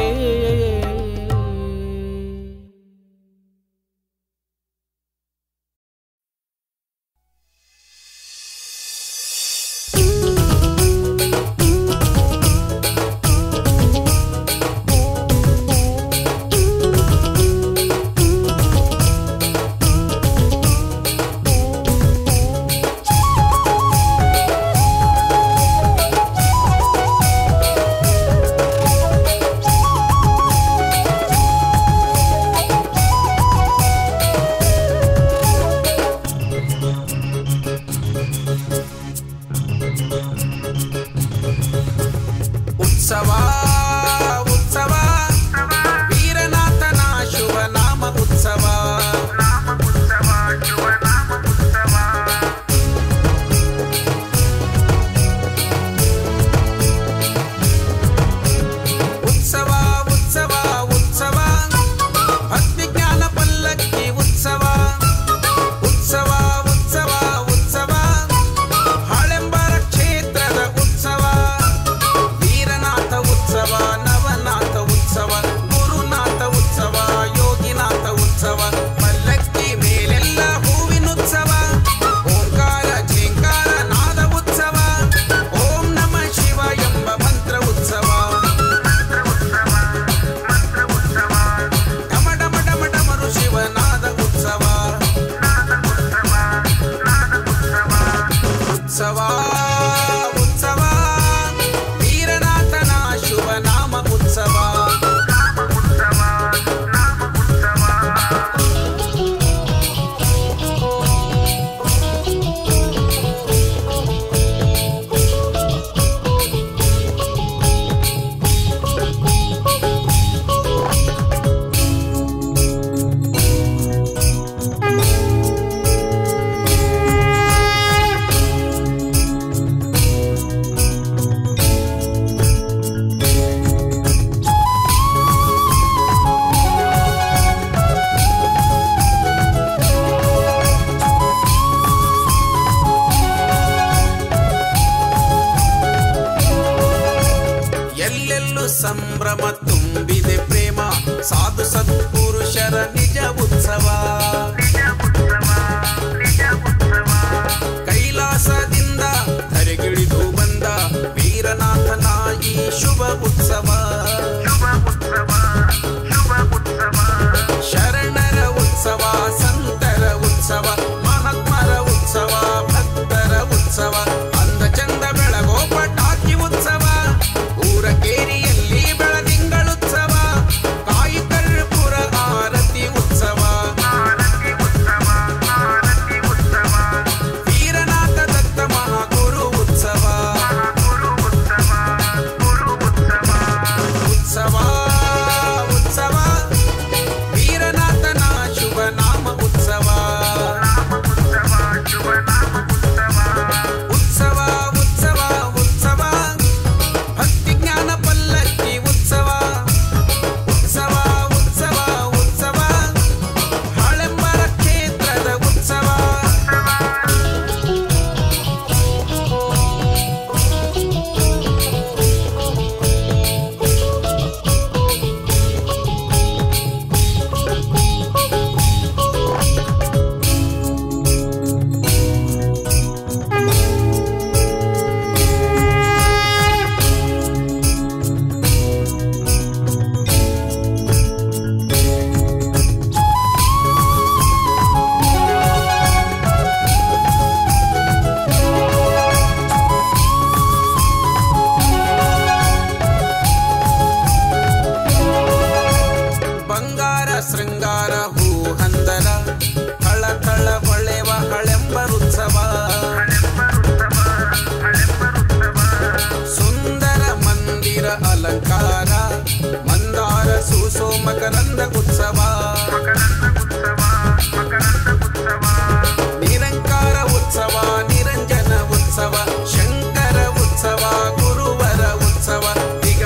ಉತ್ಸವ ಉತ್ಸವ ವೀರನಾಥನ ಶುಭ ನಾಮ ಉತ್ಸವ ಉತ್ಸವ ಉತ್ಸವ ಉತ್ಸವ ಭಕ್ತಿ ಜ್ಞಾನ ಪಲ್ಲಕ್ಕಿ ಉತ್ಸವ ಉತ್ಸವ ಉತ್ಸವ ಉತ್ಸವ ಹಳೆಂಬರ ಕ್ಷೇತ್ರದ ಉತ್ಸವ ವೀರನಾಥ ಉತ್ಸವ ನವನಾಥ ಉತ್ಸವ ಗುರುನಾಥ ಉತ್ಸವ ಯೋಗಿನಾಥ ಉತ್ಸವ ಪಲ್ಲಕ್ಕಿ ಮೇಲೆಲ್ಲ ಹೂವಿನುತ್ಸವ ಓಂಕಾರ ಝೇಂಕಾರ ನಾದ ಉತ್ಸವ ಓಂ ನಮ ಶಿವ ಎಂಬ ಮಂತ್ರ ಉತ್ಸವ ಡಮ ಡಮ ಡಮ ಡಮರು ಶಿವನಾದ ಉತ್ಸವ ಉತ್ಸವ ಉತ್ಸವ ವೀರನಾಥನ ಶುಭ ನಾಮ ಉತ್ಸವ ಎಲ್ಲೆಲ್ಲೂ ಸಂಭ್ರಮ ತುಂಬಿದೆ ಪ್ರೇಮ ಸಾಧು ಸತ್ಪುರುಷರ ನಿಜ ಉತ್ಸವ ಕೈಲಾಸದಿಂದ ಧರೆಗಿಳಿದು ಬಂದ ವೀರನಾಥನ ಈ ಶುಭ ಉತ್ಸವ ಶರಣರ ಉತ್ಸವ ಸಂತರ ಉತ್ಸವ ಮಹಾತ್ಮರ ಉತ್ಸವ ಭಕ್ತರ ಉತ್ಸವ ಅಂದ ಚಂದ ಬೆಳಗೋ ಪಟಾಕಿ ಉತ್ಸವ ಊರ ಕೇರಿಯಲ್ಲಿ ಬೆಳದಿಂಗಳುತ್ಸವ ಕಾಯಿ ಕರ್ಪೂರ ಆರತಿ ಉತ್ಸವ ವೀರನಾಥ ದತ್ತ ಮಹಾಗುರು ಉತ್ಸವ ಉತ್ಸವ ಉತ್ಸವ ವೀರನಾಥನ ಶುಭ ನಾಮ ಉತ್ಸವ ಉತ್ಸವ ಉತ್ಸವ ಉತ್ಸವ ಭಕ್ತಿ ಜ್ಞಾನ ಪಲ್ಲಕ್ಕಿ ಉತ್ಸವ ಉತ್ಸವ ಉತ್ಸವ ಉತ್ಸವ ಹಳೆಂಬರ ಕ್ಷೇತ್ರದ ಉತ್ಸವ ಬಂಗಾರ ಶೃಂಗಾರ ಹೂ ಹಂದರ ಥಳ ಥಳ ಹೊಳೆವ ಹಳೆಂಬರುತ್ಸವ ಸುಂದರ ಮಂದಿರ ಅಲಂಕಾರ ಮಂದಾರ ಸೂಸೋ ಮಕರಂದ ಉತ್ಸವ ನಿರಂಕಾರ ಉತ್ಸವ ನಿರಂಜನ ಉತ್ಸವ ಶಂಕರ ಉತ್ಸವ ಗುರುವರ ಉತ್ಸವ ದಿಗ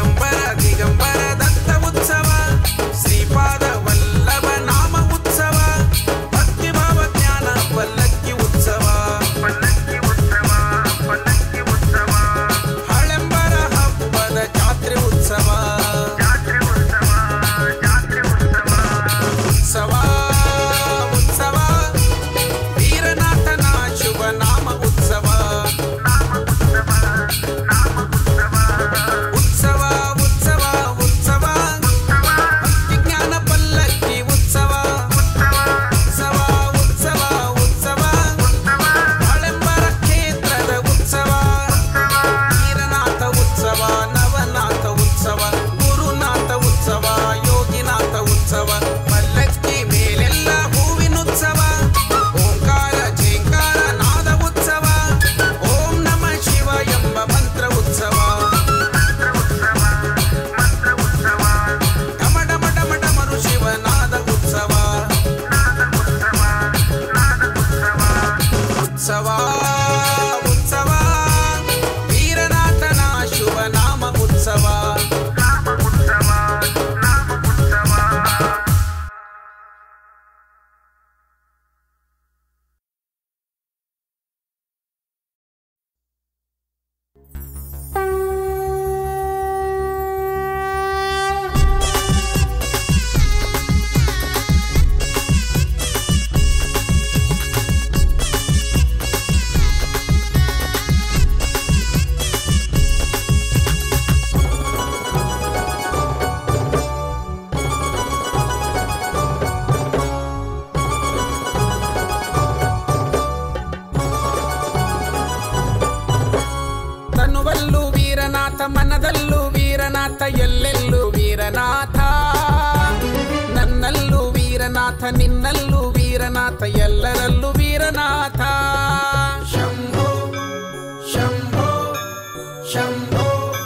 ವೀರನಾಥ ನಿನ್ನಲ್ಲೂ ವೀರನಾಥ ಎಲ್ಲರಲ್ಲೂ ವೀರನಾಥ ಶಂಭೋ ಶಂಭೋ ಶಂಭೋ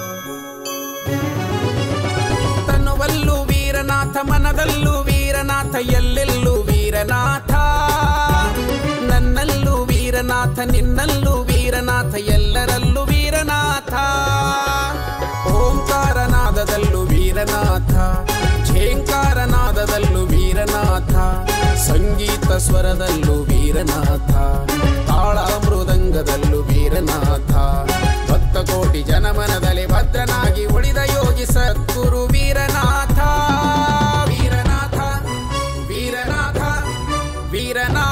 ತನುವಲ್ಲೂ ವೀರನಾಥ ಮನದಲ್ಲೂ ವೀರನಾಥ ಎಲ್ಲೆಲ್ಲೂ ವೀರನಾಥ ನನ್ನಲ್ಲೂ ವೀರನಾಥ ನಿನ್ನಲ್ಲೂ ವೀರನಾಥ ಎಲ್ಲರಲ್ಲೂ ವೀರನಾಥ ಓಂಕಾರನಾದದಲ್ಲೂ ವೀರನಾಥ ಝೇಂಕಾರನಾದದಲ್ಲೂ ವೀರನಾಥ ಸಂಗೀತ ಸ್ವರದಲ್ಲೂ ವೀರನಾಥ ತಾಳ ಮೃದಂಗದಲ್ಲೂ ವೀರನಾಥ ಭಕ್ತ ಕೋಟಿ ಜನಮನದಲ್ಲಿ ಭದ್ರನಾಗಿ ಉಳಿದ ಯೋಗಿ ಸದ್ಗುರು ವೀರನಾಥ ವೀರನಾಥ ವೀರನಾಥ ವೀರನಾಥ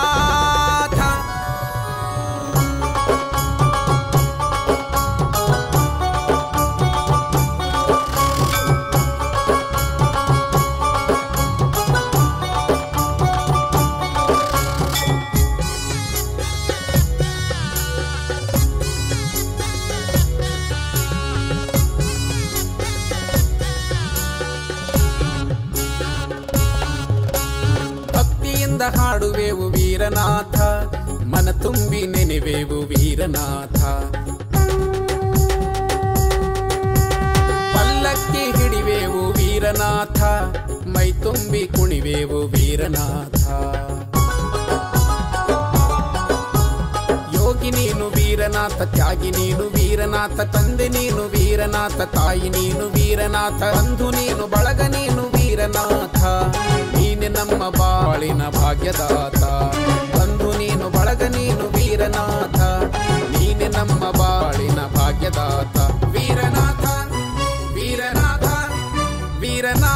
ಭಕ್ತಿಯಿಂದ ಹಾಡುವೆವು ವೀರನಾಥ ಮನ ತುಂಬಿ ನೆನೆವೆವು ವೀರನಾಥ ಪಲ್ಲಕ್ಕಿ ಹಿಡಿವೆವು ವೀರನಾಥ ಮೈ ತುಂಬಿ ಕುಣಿವೆವು ವೀರನಾಥ ಯೋಗಿ ನೀನು ವೀರನಾಥ ತ್ಯಾಗಿ ನೀನು ವೀರನಾಥ ತಂದೆ ನೀನು ವೀರನಾಥ ತಾಯಿ ನೀನು ವೀರನಾಥ ಬಂಧು ನೀನು ಬಳಗ ನೀನು ವೀರನಾಥ ನೀನೆ ನಮ್ಮ ಬಾಳಿನ ಭಾಗ್ಯದಾತ ಬಂಧು ನೀನು ಬಳಗ ನೀನು ವೀರನಾಥ ನೀನೆ ನಮ್ಮ ಬಾಳಿನ ಭಾಗ್ಯದಾತ ವೀರನಾಥ ವೀರನಾಥ ವೀರನಾಥ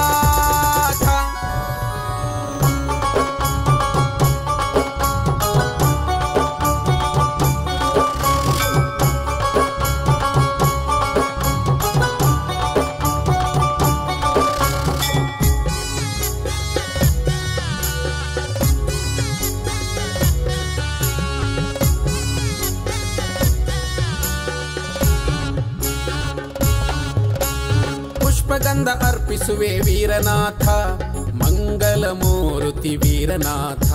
ಪುಷ್ಪಗಂಧ ಅರ್ಪಿಸುವೆ ವೀರನಾಥ ಮಂಗಲ ಮೂರುತಿ ವೀರನಾಥ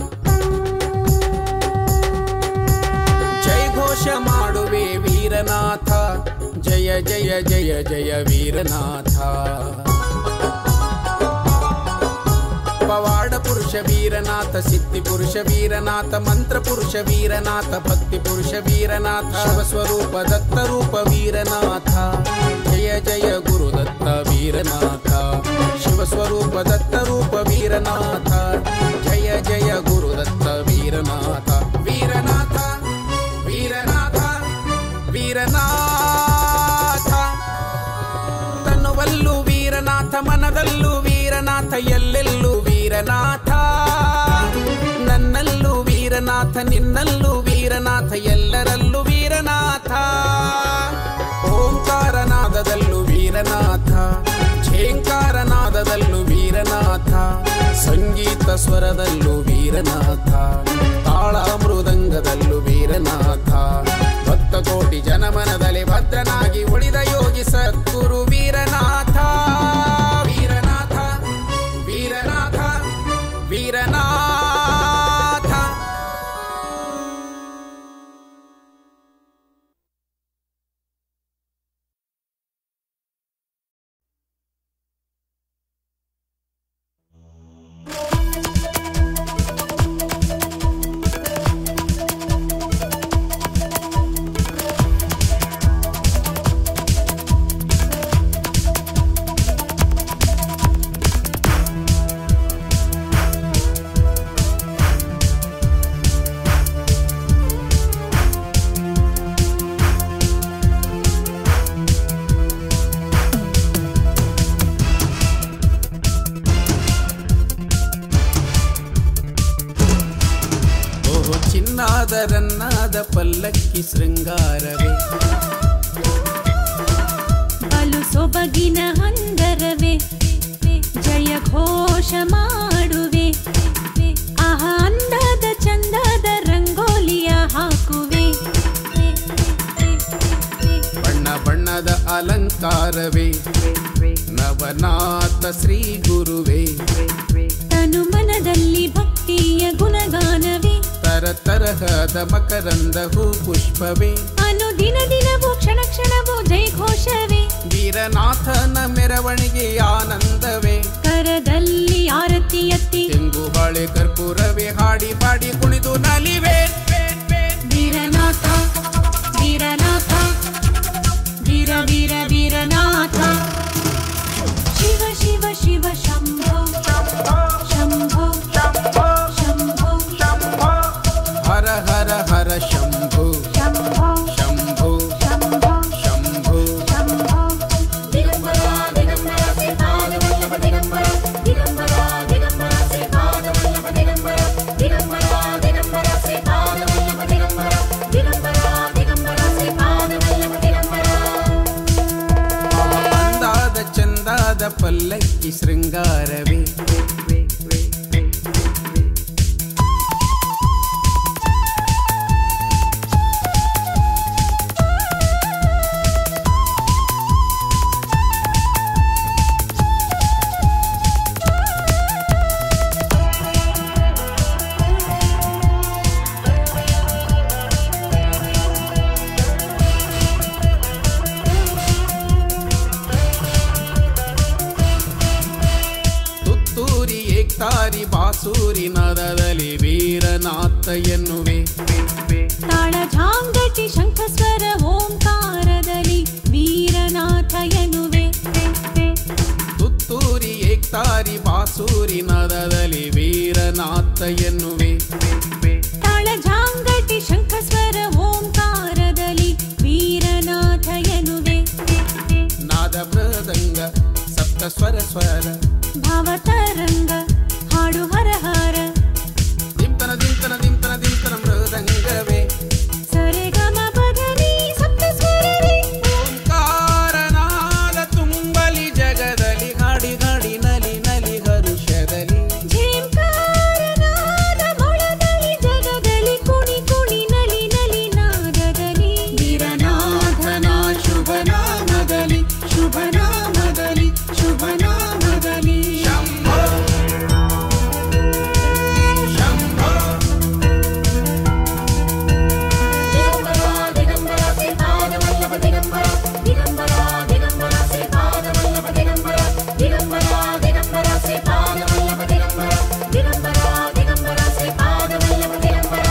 ಜಯ ಘೋಷ ಮಾಡುವೆ ವೀರನಾಥ ಜಯ ಜಯ ಜಯ ಜಯ ವೀರನಾಥ ಪವಾಡ ಪುರುಷ ವೀರನಾಥ ಸಿದ್ಧಿ ಪುರುಷ ವೀರನಾಥ ಮಂತ್ರ ಪುರುಷ ವೀರನಾಥ ಭಕ್ತಿ ಪುರುಷ ವೀರನಾಥ ಸ್ವರೂಪ ದತ್ತ ರೂಪ ವೀರನಾಥ ಜಯ ಜಯ ಗುರು ದತ್ತ ವೀರನಾಥ ಶಿವಸ್ವರೂಪ ದತ್ತ ರೂಪ ವೀರನಾಥ ಜಯ ಜಯ ಗುರು ದತ್ತ ವೀರನಾಥ ವೀರನಾಥ ವೀರನಾಥ ವೀರನಾಥ ತನ್ನುವಲ್ಲೂ ವೀರನಾಥ ಮನದಲ್ಲೂ ವೀರನಾಥ ಎಲ್ಲೆಲ್ಲೂ ವೀರನಾಥ ನನ್ನಲ್ಲೂ ವೀರನಾಥ ನಿನ್ನಲ್ಲೂ ವೀರನಾಥ ಎಲ್ಲರಲ್ಲೂ ವೀರನಾಥ ಓಂಕಾರನಾದದಲ್ಲೂ ವೀರನಾಥ ಝೇಂಕಾರನಾದದಲ್ಲೂ ವೀರನಾಥ ಸಂಗೀತ ಸ್ವರದಲ್ಲೂ ವೀರನಾಥ ತಾಳ ಮೃದಂಗದಲ್ಲೂ ವೀರನಾಥ ಭಕ್ತ ಕೋಟಿ ಜನಮನದಲ್ಲಿ ಭದ್ರನಾಗಿ ಉಳಿದ ಯೋಗಿ ಸದ್ಗುರು ವೀರನಾಥ ವೀರನಾಥ ವೀರನಾಥ ವೀರನಾಥ ಓಹೋ ಚಿನ್ನಾದ ರನ್ನಾದ ಪಲ್ಲಕ್ಕಿ ಶೃಂಗಾರವೇ ಬಲು ಸೊಬಗಿನ ಹಂದರವೇ ಜಯ ಘೋಷ ಮಾಡುವೆ ಆಹ ಅಂದದ ಚಂದದ ರಂಗೋಲಿಯ ಹಾಕುವೆ ಬಣ್ಣ ಬಣ್ಣದ ಅಲಂಕಾರವೇ ನವನಾಥ ಶ್ರೀ ಗುರುವೇ ತನು ಮನದಲ್ಲಿ ಭಕ್ತಿಯ ಗುಣಗಾನವೇ ತರ ತರಹದ ಮಕರಂದ ಹೂ ಪುಷ್ಪವೇ ಅನುದಿನ ದಿನವೂ ಕ್ಷಣ ಕ್ಷಣವೂ ಜೈ ಘೋಷವೇ ವೀರನಾಥನ ಮೆರವಣಿಗೆ ಆನಂದವೇ ಕರದಲ್ಲಿ ಆರತಿ ಎತ್ತಿ ತೆಂಗು ಬಾಳೆ ಕರ್ಪೂರವೇ ಹಾಡಿ ಪಾಡಿ ಕುಣಿದು ನಲಿವೆ ವೀರನಾಥ ವೀರನಾಥ ವೀರ ವೀರ ವೀರನಾಥ ಶಿವ ಶಿವ ಶಿವ ಶಂಭೋ ಶಂಭೋ ಶಂಭೋ ಹರ ಹರ ಹರ ಶಂಭು ಶಂಭೋ ಶಂಭು ಶಂಭೋ ಶಂಭು ಶಂಭೋ ದಿಗಂಬರ ದಿಗಂಬರ ಶ್ರೀಪಾದ ವಲ್ಲಭ ದಿಗಂಬರ ದಿಗಂಬರ ದಿಗಂಬರ ಶ್ರೀಪಾದ ವಲ್ಲಭ ದಿಗಂಬರ ದಿಗಂಬರ ದಿಗಂಬರ ಶ್ರೀಪಾದ ವಲ್ಲಭ ದಿಗಂಬರ ದಿಗಂಬರ ದಿಗಂಬರ ಶ್ರೀಪಾದ ವಲ್ಲಭ ದಿಗಂಬರ ಅಂದಾದ ಚಂದಾದ ಪಲ್ಲಕ್ಕಿ ಶೃಂಗಾರವೇ ತುತ್ತೂರಿ ಏಕ್ತಾರಿ ಬಾಸೂರಿ ನದದಲ್ಲಿ ವೀರನಾಥ ಎನ್ನುವೆ ತಾಳ ಝಾಂಗಟಿ ಶಂಖಸ್ವರ ಓಂಕಾರದಲ್ಲಿ ವೀರನಾಥ ಎನ್ನುವೆ ತುತ್ತೂರಿ ಏಕ್ತಾರಿ ಬಾಸೂರಿ ನದದಲ್ಲಿ ವೀರನಾಥ ಎನ್ನುವೆ ತಾಳ ಝಾಂಗಟಿ ಶಂಖಸ್ವರ ಓಂಕಾರದಲ್ಲಿ ವೀರನಾಥ ಎನ್ನುವೆ ನಾದ ಮೃದಂಗ ಸಪ್ತ ಸ್ವರ ಸ್ವರ ಭಾವತರಂಗ ಹಾಡು ಹರ ಹರ ದಿಂತನ ದಿಂತನ ದಿಂತನ ದಿಂತನ ಮೃದಂಗವೇ ಸರೆಗಮ ಬದನಿ ಸಪ್ತ ಸ್ವರವೇ ಓಂಕಾರನಾದ ತುಂಬಲಿ ಜಗದಲ್ಲಿ ಹಾಡಿ ಹಾಡಿ ನಲಿ ನಲಿ ಹರುಷದಲ್ಲಿ ಝೇಂಕಾರನಾದ ಮೊಳದಲ್ಲಿ ಜಗದಲ್ಲಿ ಕುಣಿ ಕುಣಿ ನಲಿ ನಲಿ ನಾದದಲ್ಲಿ ವೀರನಾಥನ ಶುಭ ನಾಮದಲ್ಲಿ ಶುಭ ನಾಮದಲ್ಲಿ ಶುಭ ನಾಮದಲ್ಲಿ ಶಂಭೋ ಶಂಭೋ ದಿಗಂಬರ ದಿಗಂಬರ ಶ್ರೀಪಾದ ವಲ್ಲಭ ದಿಗಂಬರ ದಿಗಂಬರ ದಿಗಂಬರ ಶ್ರೀಪಾದ ವಲ್ಲಭ ದಿಗಂಬರ ದಿಗಂಬರ ದಿಗಂಬರ ಶ್ರೀಪಾದ ವಲ್ಲಭ ದಿಗಂಬರ ದಿಗಂಬರ ದಿಗಂಬರ ಶ್ರೀಪಾದ ವಲ್ಲಭ ದಿಗಂಬರ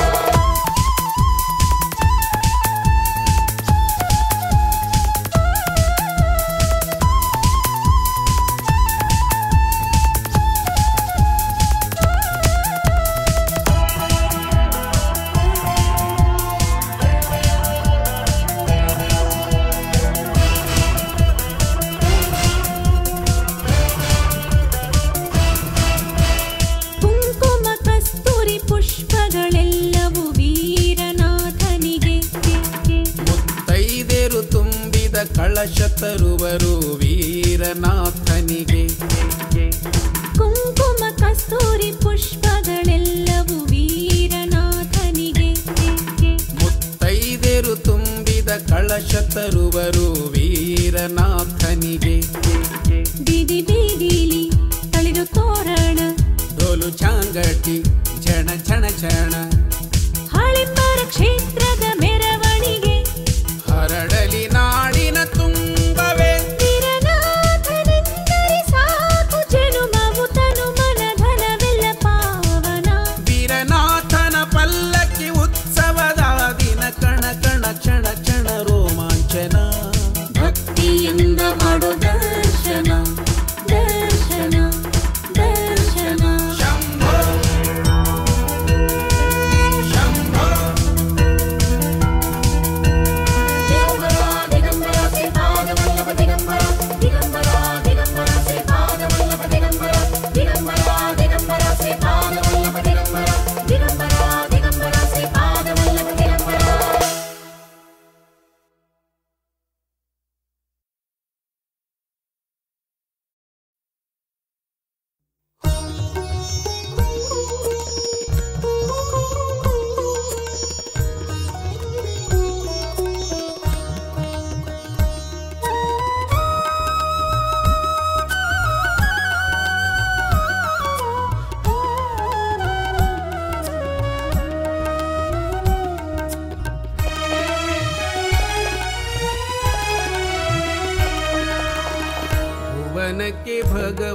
ಕುಂಕುಮ ಕಸ್ತೂರಿ ಪುಷ್ಪಗಳೆಲ್ಲವೂ ವೀರನಾಥನಿಗೆ ಮುತ್ತೈದೇರು ತುಂಬಿದ ಕಳಶ ತರುವರು ವೀರನಾಥನಿಗೆ ಕುಂಕುಮ ಕಸ್ತೂರಿ ಪುಷ್ಪಗಳೆಲ್ಲವೂ ವೀರನಾಥನಿಗೆ ಮುತ್ತೈದೇರು ತುಂಬಿದ ಕಳಶ ತರುವರು ವೀರನಾಥನಿಗೆ ಬೀದಿ ಬೀದಿಲಿ ತಳಿದು ತೋರಣ ಡೋಲು ಚಾಂಗಟಿ ಝಣ ಝಣ ಝಣ ಹಳಿಂಬರ ಕ್ಷೇತ್ರದ ಮೆರವಣಿಗೆ ಹರಡಲಿ ನಾಡಿನ ತುಂಬವೇ ವೀರನಾಥನೆಂದರೆ ಸಾಕು ಜನುಮವು ತನು ಮನ ಧನವೆಲ್ಲ ಪಾವನ ವೀರನಾಥನ ಪಲ್ಲಕ್ಕಿ ಉತ್ಸವದ ದಿನ ಕಣ ಕಣ ಕ್ಷಣ ಕ್ಷಣ ರೋಮಾಂಚನ ಭಕ್ತಿಯಿಂದ ಮಾಡೋ ದರ್ಶನ ದರ್ಶನ ದರ್ಶನ ಶಂಭೋ ಶಂಭೋ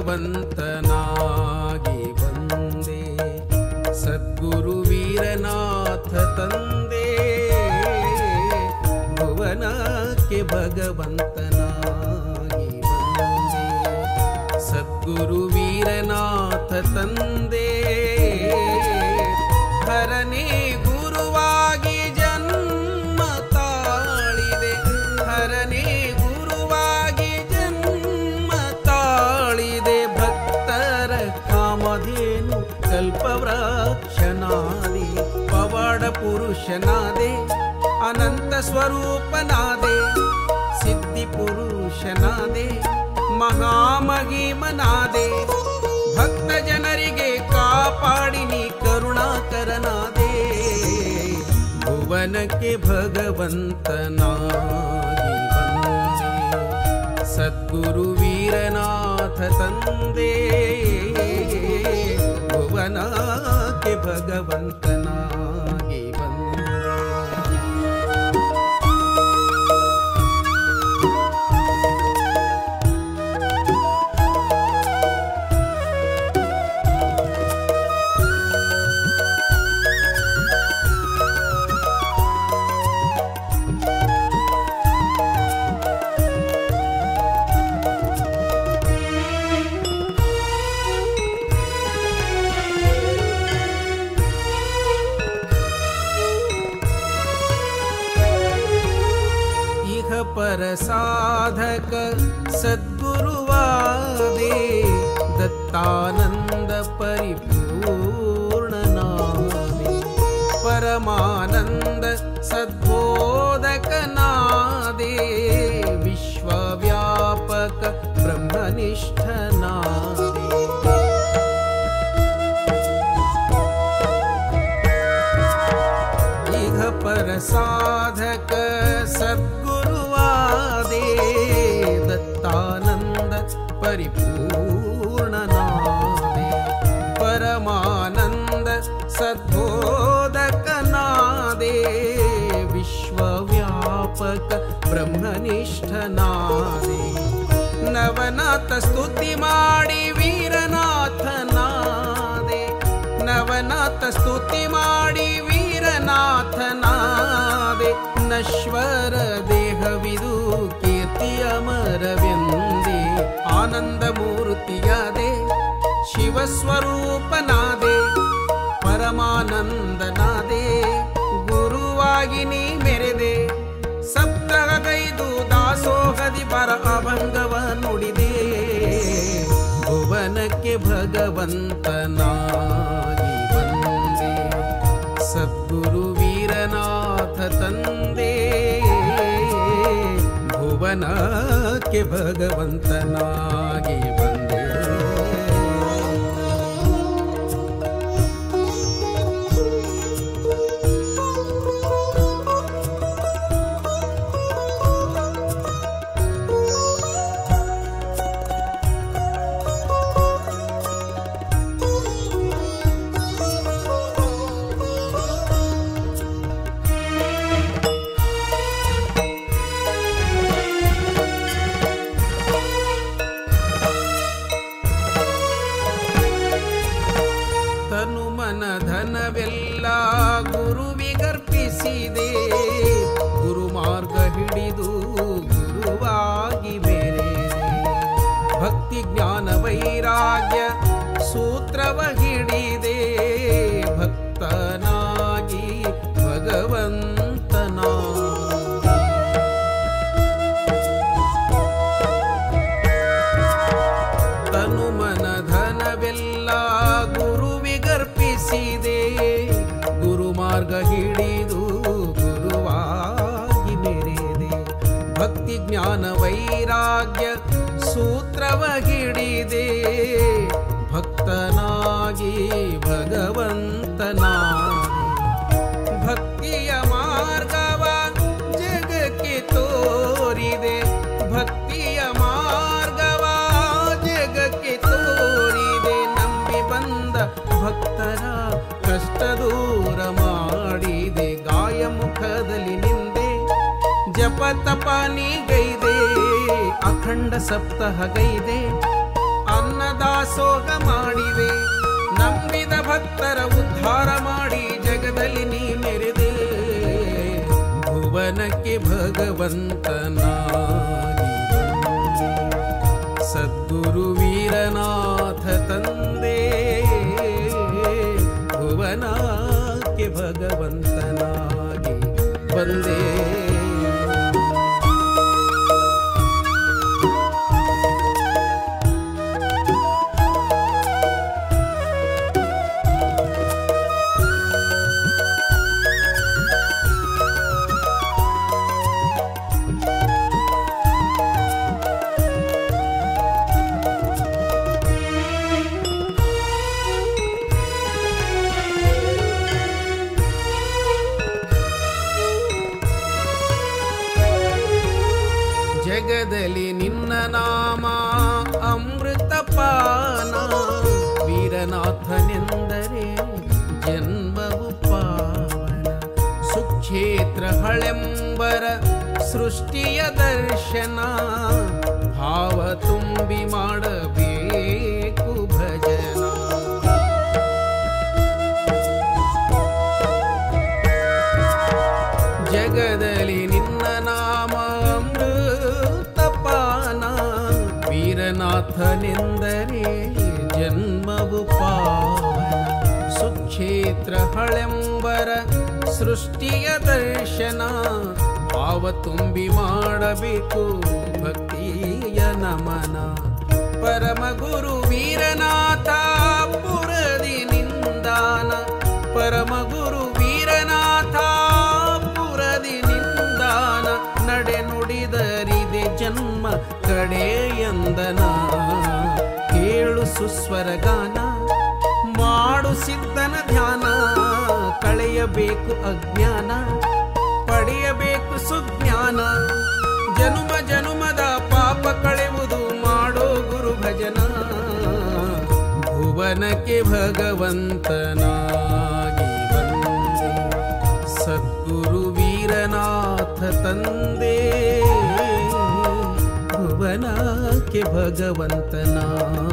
ಭಗವಂತನಾಗಿ ಬಂದೆ ಸದ್ಗುರು ವೀರನಾಥ ತಂದೆ ಭುವನಕ್ಕೆ ಭಗವಂತನಾಗಿ ಬಂದೆ ಸದ್ಗುರು ವೀರನಾಥ ತಂದೆ ಹರನೇ ಗುರುವಾಗಿ ಜನ್ಮ ತಾಳಿದೆ ಹರನೇ ಗುರುವಾಗಿ ಜನ್ಮ ತಾಳಿದೆ ಭಕ್ತರ ಕಾಮಧೇನು ಕಲ್ಪವೃಕ್ಷನಾದೆ ಪವಾಡ ಪುರುಷನಾದೆ ಅನಂತ ಸ್ವರೂಪನಾದೆ ಸಿದ್ಧಿ ಪುರುಷನಾದೆ ಮಹಾಮಹಿಮನಾದೆ ಭಕ್ತ ಜನರಿಗೆ ಕಾಪಾಡಿನಿ ಕರುಣಾಕರನಾದೆ ಭುವನಕ್ಕೆ ಭಗವಂತನಾಗಿ ಬಂದೆ ಸದ್ಗುರು ವೀರನಾಥ ತಂದೆ ಭುವನಕ್ಕೆ ಭಗವಂತನಾಗಿ ಬಂದೆ ಇಹ ಪರ ಸಾಧಕ ಸದ್ಗುರುವಾದೆ ದತ್ತಾನಂದ ಪರಿಪೂರ್ಣನಾದೆ ಪರಮಾನಂದ ಸದ್ಬೋಧಕನಾದೆ ವಿಶ್ವವ್ಯಾಪಕ ಬ್ರಹ್ಮನಿಷ್ಠನಾದೆ ಇಹ ಪರ ಸಾಧಕ ಸದ್ಗುರುವಾದೆ ದತ್ತಾನಂದ ಪರಿಪೂರ್ಣನಾದೆ ಪರಮಾನಂದ ಸದ್ಬೋಧಕನಾದೆ ವಿಶ್ವವ್ಯಾಪಕ ಬ್ರಹ್ಮನಿಷ್ಠನಾದೆ ನವನಾಥ ಸ್ತುತಿ ಮಾಡಿ ವೀರನಾಥನಾದೆ ನವನಾಥ ಸ್ತುತಿ ಮಾಡಿ ವೀರನಾಥನಾದೆ ನಶ್ವರ ದೇಹವಿದು ಕೀರ್ತಿ ಅಮರವೆಂದೇ ಆನಂದ ಮೂರ್ತಿಯಾದೆ ಶಿವಸ್ವರೂಪನಾದೆ ಪರಮಾನಂದನಾದೆ ಗುರುವಾಗಿ ನೀ ಮೆರೆದೆ ಸಪ್ತಗೈದು ದಾಸೋಹದಿ ಪರ ಅಭಂಗವ ನುಡಿದೆ ಭುವನಕ್ಕೆ ಭಗವಂತನಾಗಿ ಬಂದೆ ಸದ್ಗುರು ವೀರನಾಥ ತಂದೆ ಭುವನಕ್ಕೆ ಭಗವಂತನಾಗಿ ಬಂದೆ ತನು ಮನ ಧನವೆಲ್ಲ ಗುರುವಿಗರ್ಪಿಸಿದೆ ಗುರು ಮಾರ್ಗ ಹಿಡಿದು ಗುರುವಾಗಿ ಬೇರೆ ಭಕ್ತಿ ಜ್ಞಾನ ವೈರಾಗ್ಯ ಸೂತ್ರವ ಹಿಡಿದೆ ಭಕ್ತನಾಗಿ ಭಗವಂತನ ತನು ಮನ ಧನವೆಲ್ಲ ಗುರುವಿಗರ್ಪಿಸಿದೆ ಗುರು ಮಾರ್ಗ ಹಿಡಿದು ಗುರುವಾಗಿ ಮೆರೆದೆ ಭಕ್ತಿ ಜ್ಞಾನ ವೈರಾಗ್ಯ ಸೂತ್ರವ ಹಿಡಿದೆ ಭಕ್ತನಾಗಿ ಭಗವಂತನಾದೆ ಭಕ್ತಿಯ ಮಾರ್ಗವ ಜಗಕ್ಕೆ ತೋರಿದೆ ಭಕ್ತಿಯ ಮಾರ್ಗವ ಜಗಕ್ಕೆ ತೋರಿದೆ ನಂಬಿ ಬಂದ ಭಕ್ತರ ಕಷ್ಟ ದೂರ ಮಾಡಿದೆ ಗಾಯ ಮುಖದಲ್ಲಿ ನಿಂದೆ ಜಪ ತಪ ನೀಗೈದೆ ಅಖಂಡ ಸಪ್ತಹ ಗೈದೆ ಅನ್ನದ ದಾಸೋಹ ಮಾಡಿದೆ ನಂಬಿದ ಭಕ್ತರ ಉದ್ಧಾರ ಮಾಡಿ ಜಗದಲ್ಲಿ ನೀ ಮೆರೆದೆ ಭುವನಕ್ಕೆ ಭಗವಂತನಾಗಿ ಸದ್ಗುರು ವೀರನಾಥ ತಂದೆ ಭುವನಕ್ಕೆ ಭಗವಂತನಾಗಿ ಬಂದೇ ಜಗದಲ್ಲಿ ನಿನ್ನ ನಾಮ ಅಮೃತ ಪಾನ ವೀರನಾಥನೆಂದರೆ ಜನ್ಮವು ಪಾವನ ಸುಕ್ಷೇತ್ರ ಹಳೆಂಬರ ಸೃಷ್ಟಿಯ ದರ್ಶನ ಭಾವ ತುಂಬಿ ಮಾಡಬೇಕು ಭಜನ ಜಗದಲ್ಲಿ ನಿನ್ನ ನಾಮ ಅಮೃತಪಾನ ವೀರನಾಥನೆಂದರೆ ಜನ್ಮವು ಪಾವನ ಸುಕ್ಷೇತ್ರ ಹಳೆಂಬರ ಸೃಷ್ಟಿಯ ದರ್ಶನ ಭಾವ ತುಂಬಿ ಮಾಡಬೇಕು ಭಕ್ತಿಯ ನಮನ ಪರಮ ಗುರು ವೀರನಾಥ ಪುರದಿ ನಿಂದಾನ ಪರಮ ಗುರು ವೀರನಾಥ ಪುರದಿ ನಿಂದಾನ ನಡೆ ನುಡಿದರಿದೆ ಜನ್ಮ ಕಡೆಯಂದನ ಕೇಳು ಸುಸ್ವರ ಗಾನ ಮಾಡು ಸಿದ್ಧನ ಧ್ಯಾನ ಕಳೆಯಬೇಕು ಅಜ್ಞಾನ ಪಡೆಯಬೇಕು ಸುಜ್ಞಾನ ಜನುಮ ಜನುಮದ ಪಾಪ ಕಳೆಯುವುದು ಮಾಡೋ ಗುರು ಭಜನ ಭುವನಕ್ಕೆ ಭಗವಂತನಾಗಿ ಬಂದೆ ಸದ್ಗುರು ವೀರನಾಥ ತಂದೆ ಭುವನಕ್ಕೆ ಭಗವಂತನಾಗಿ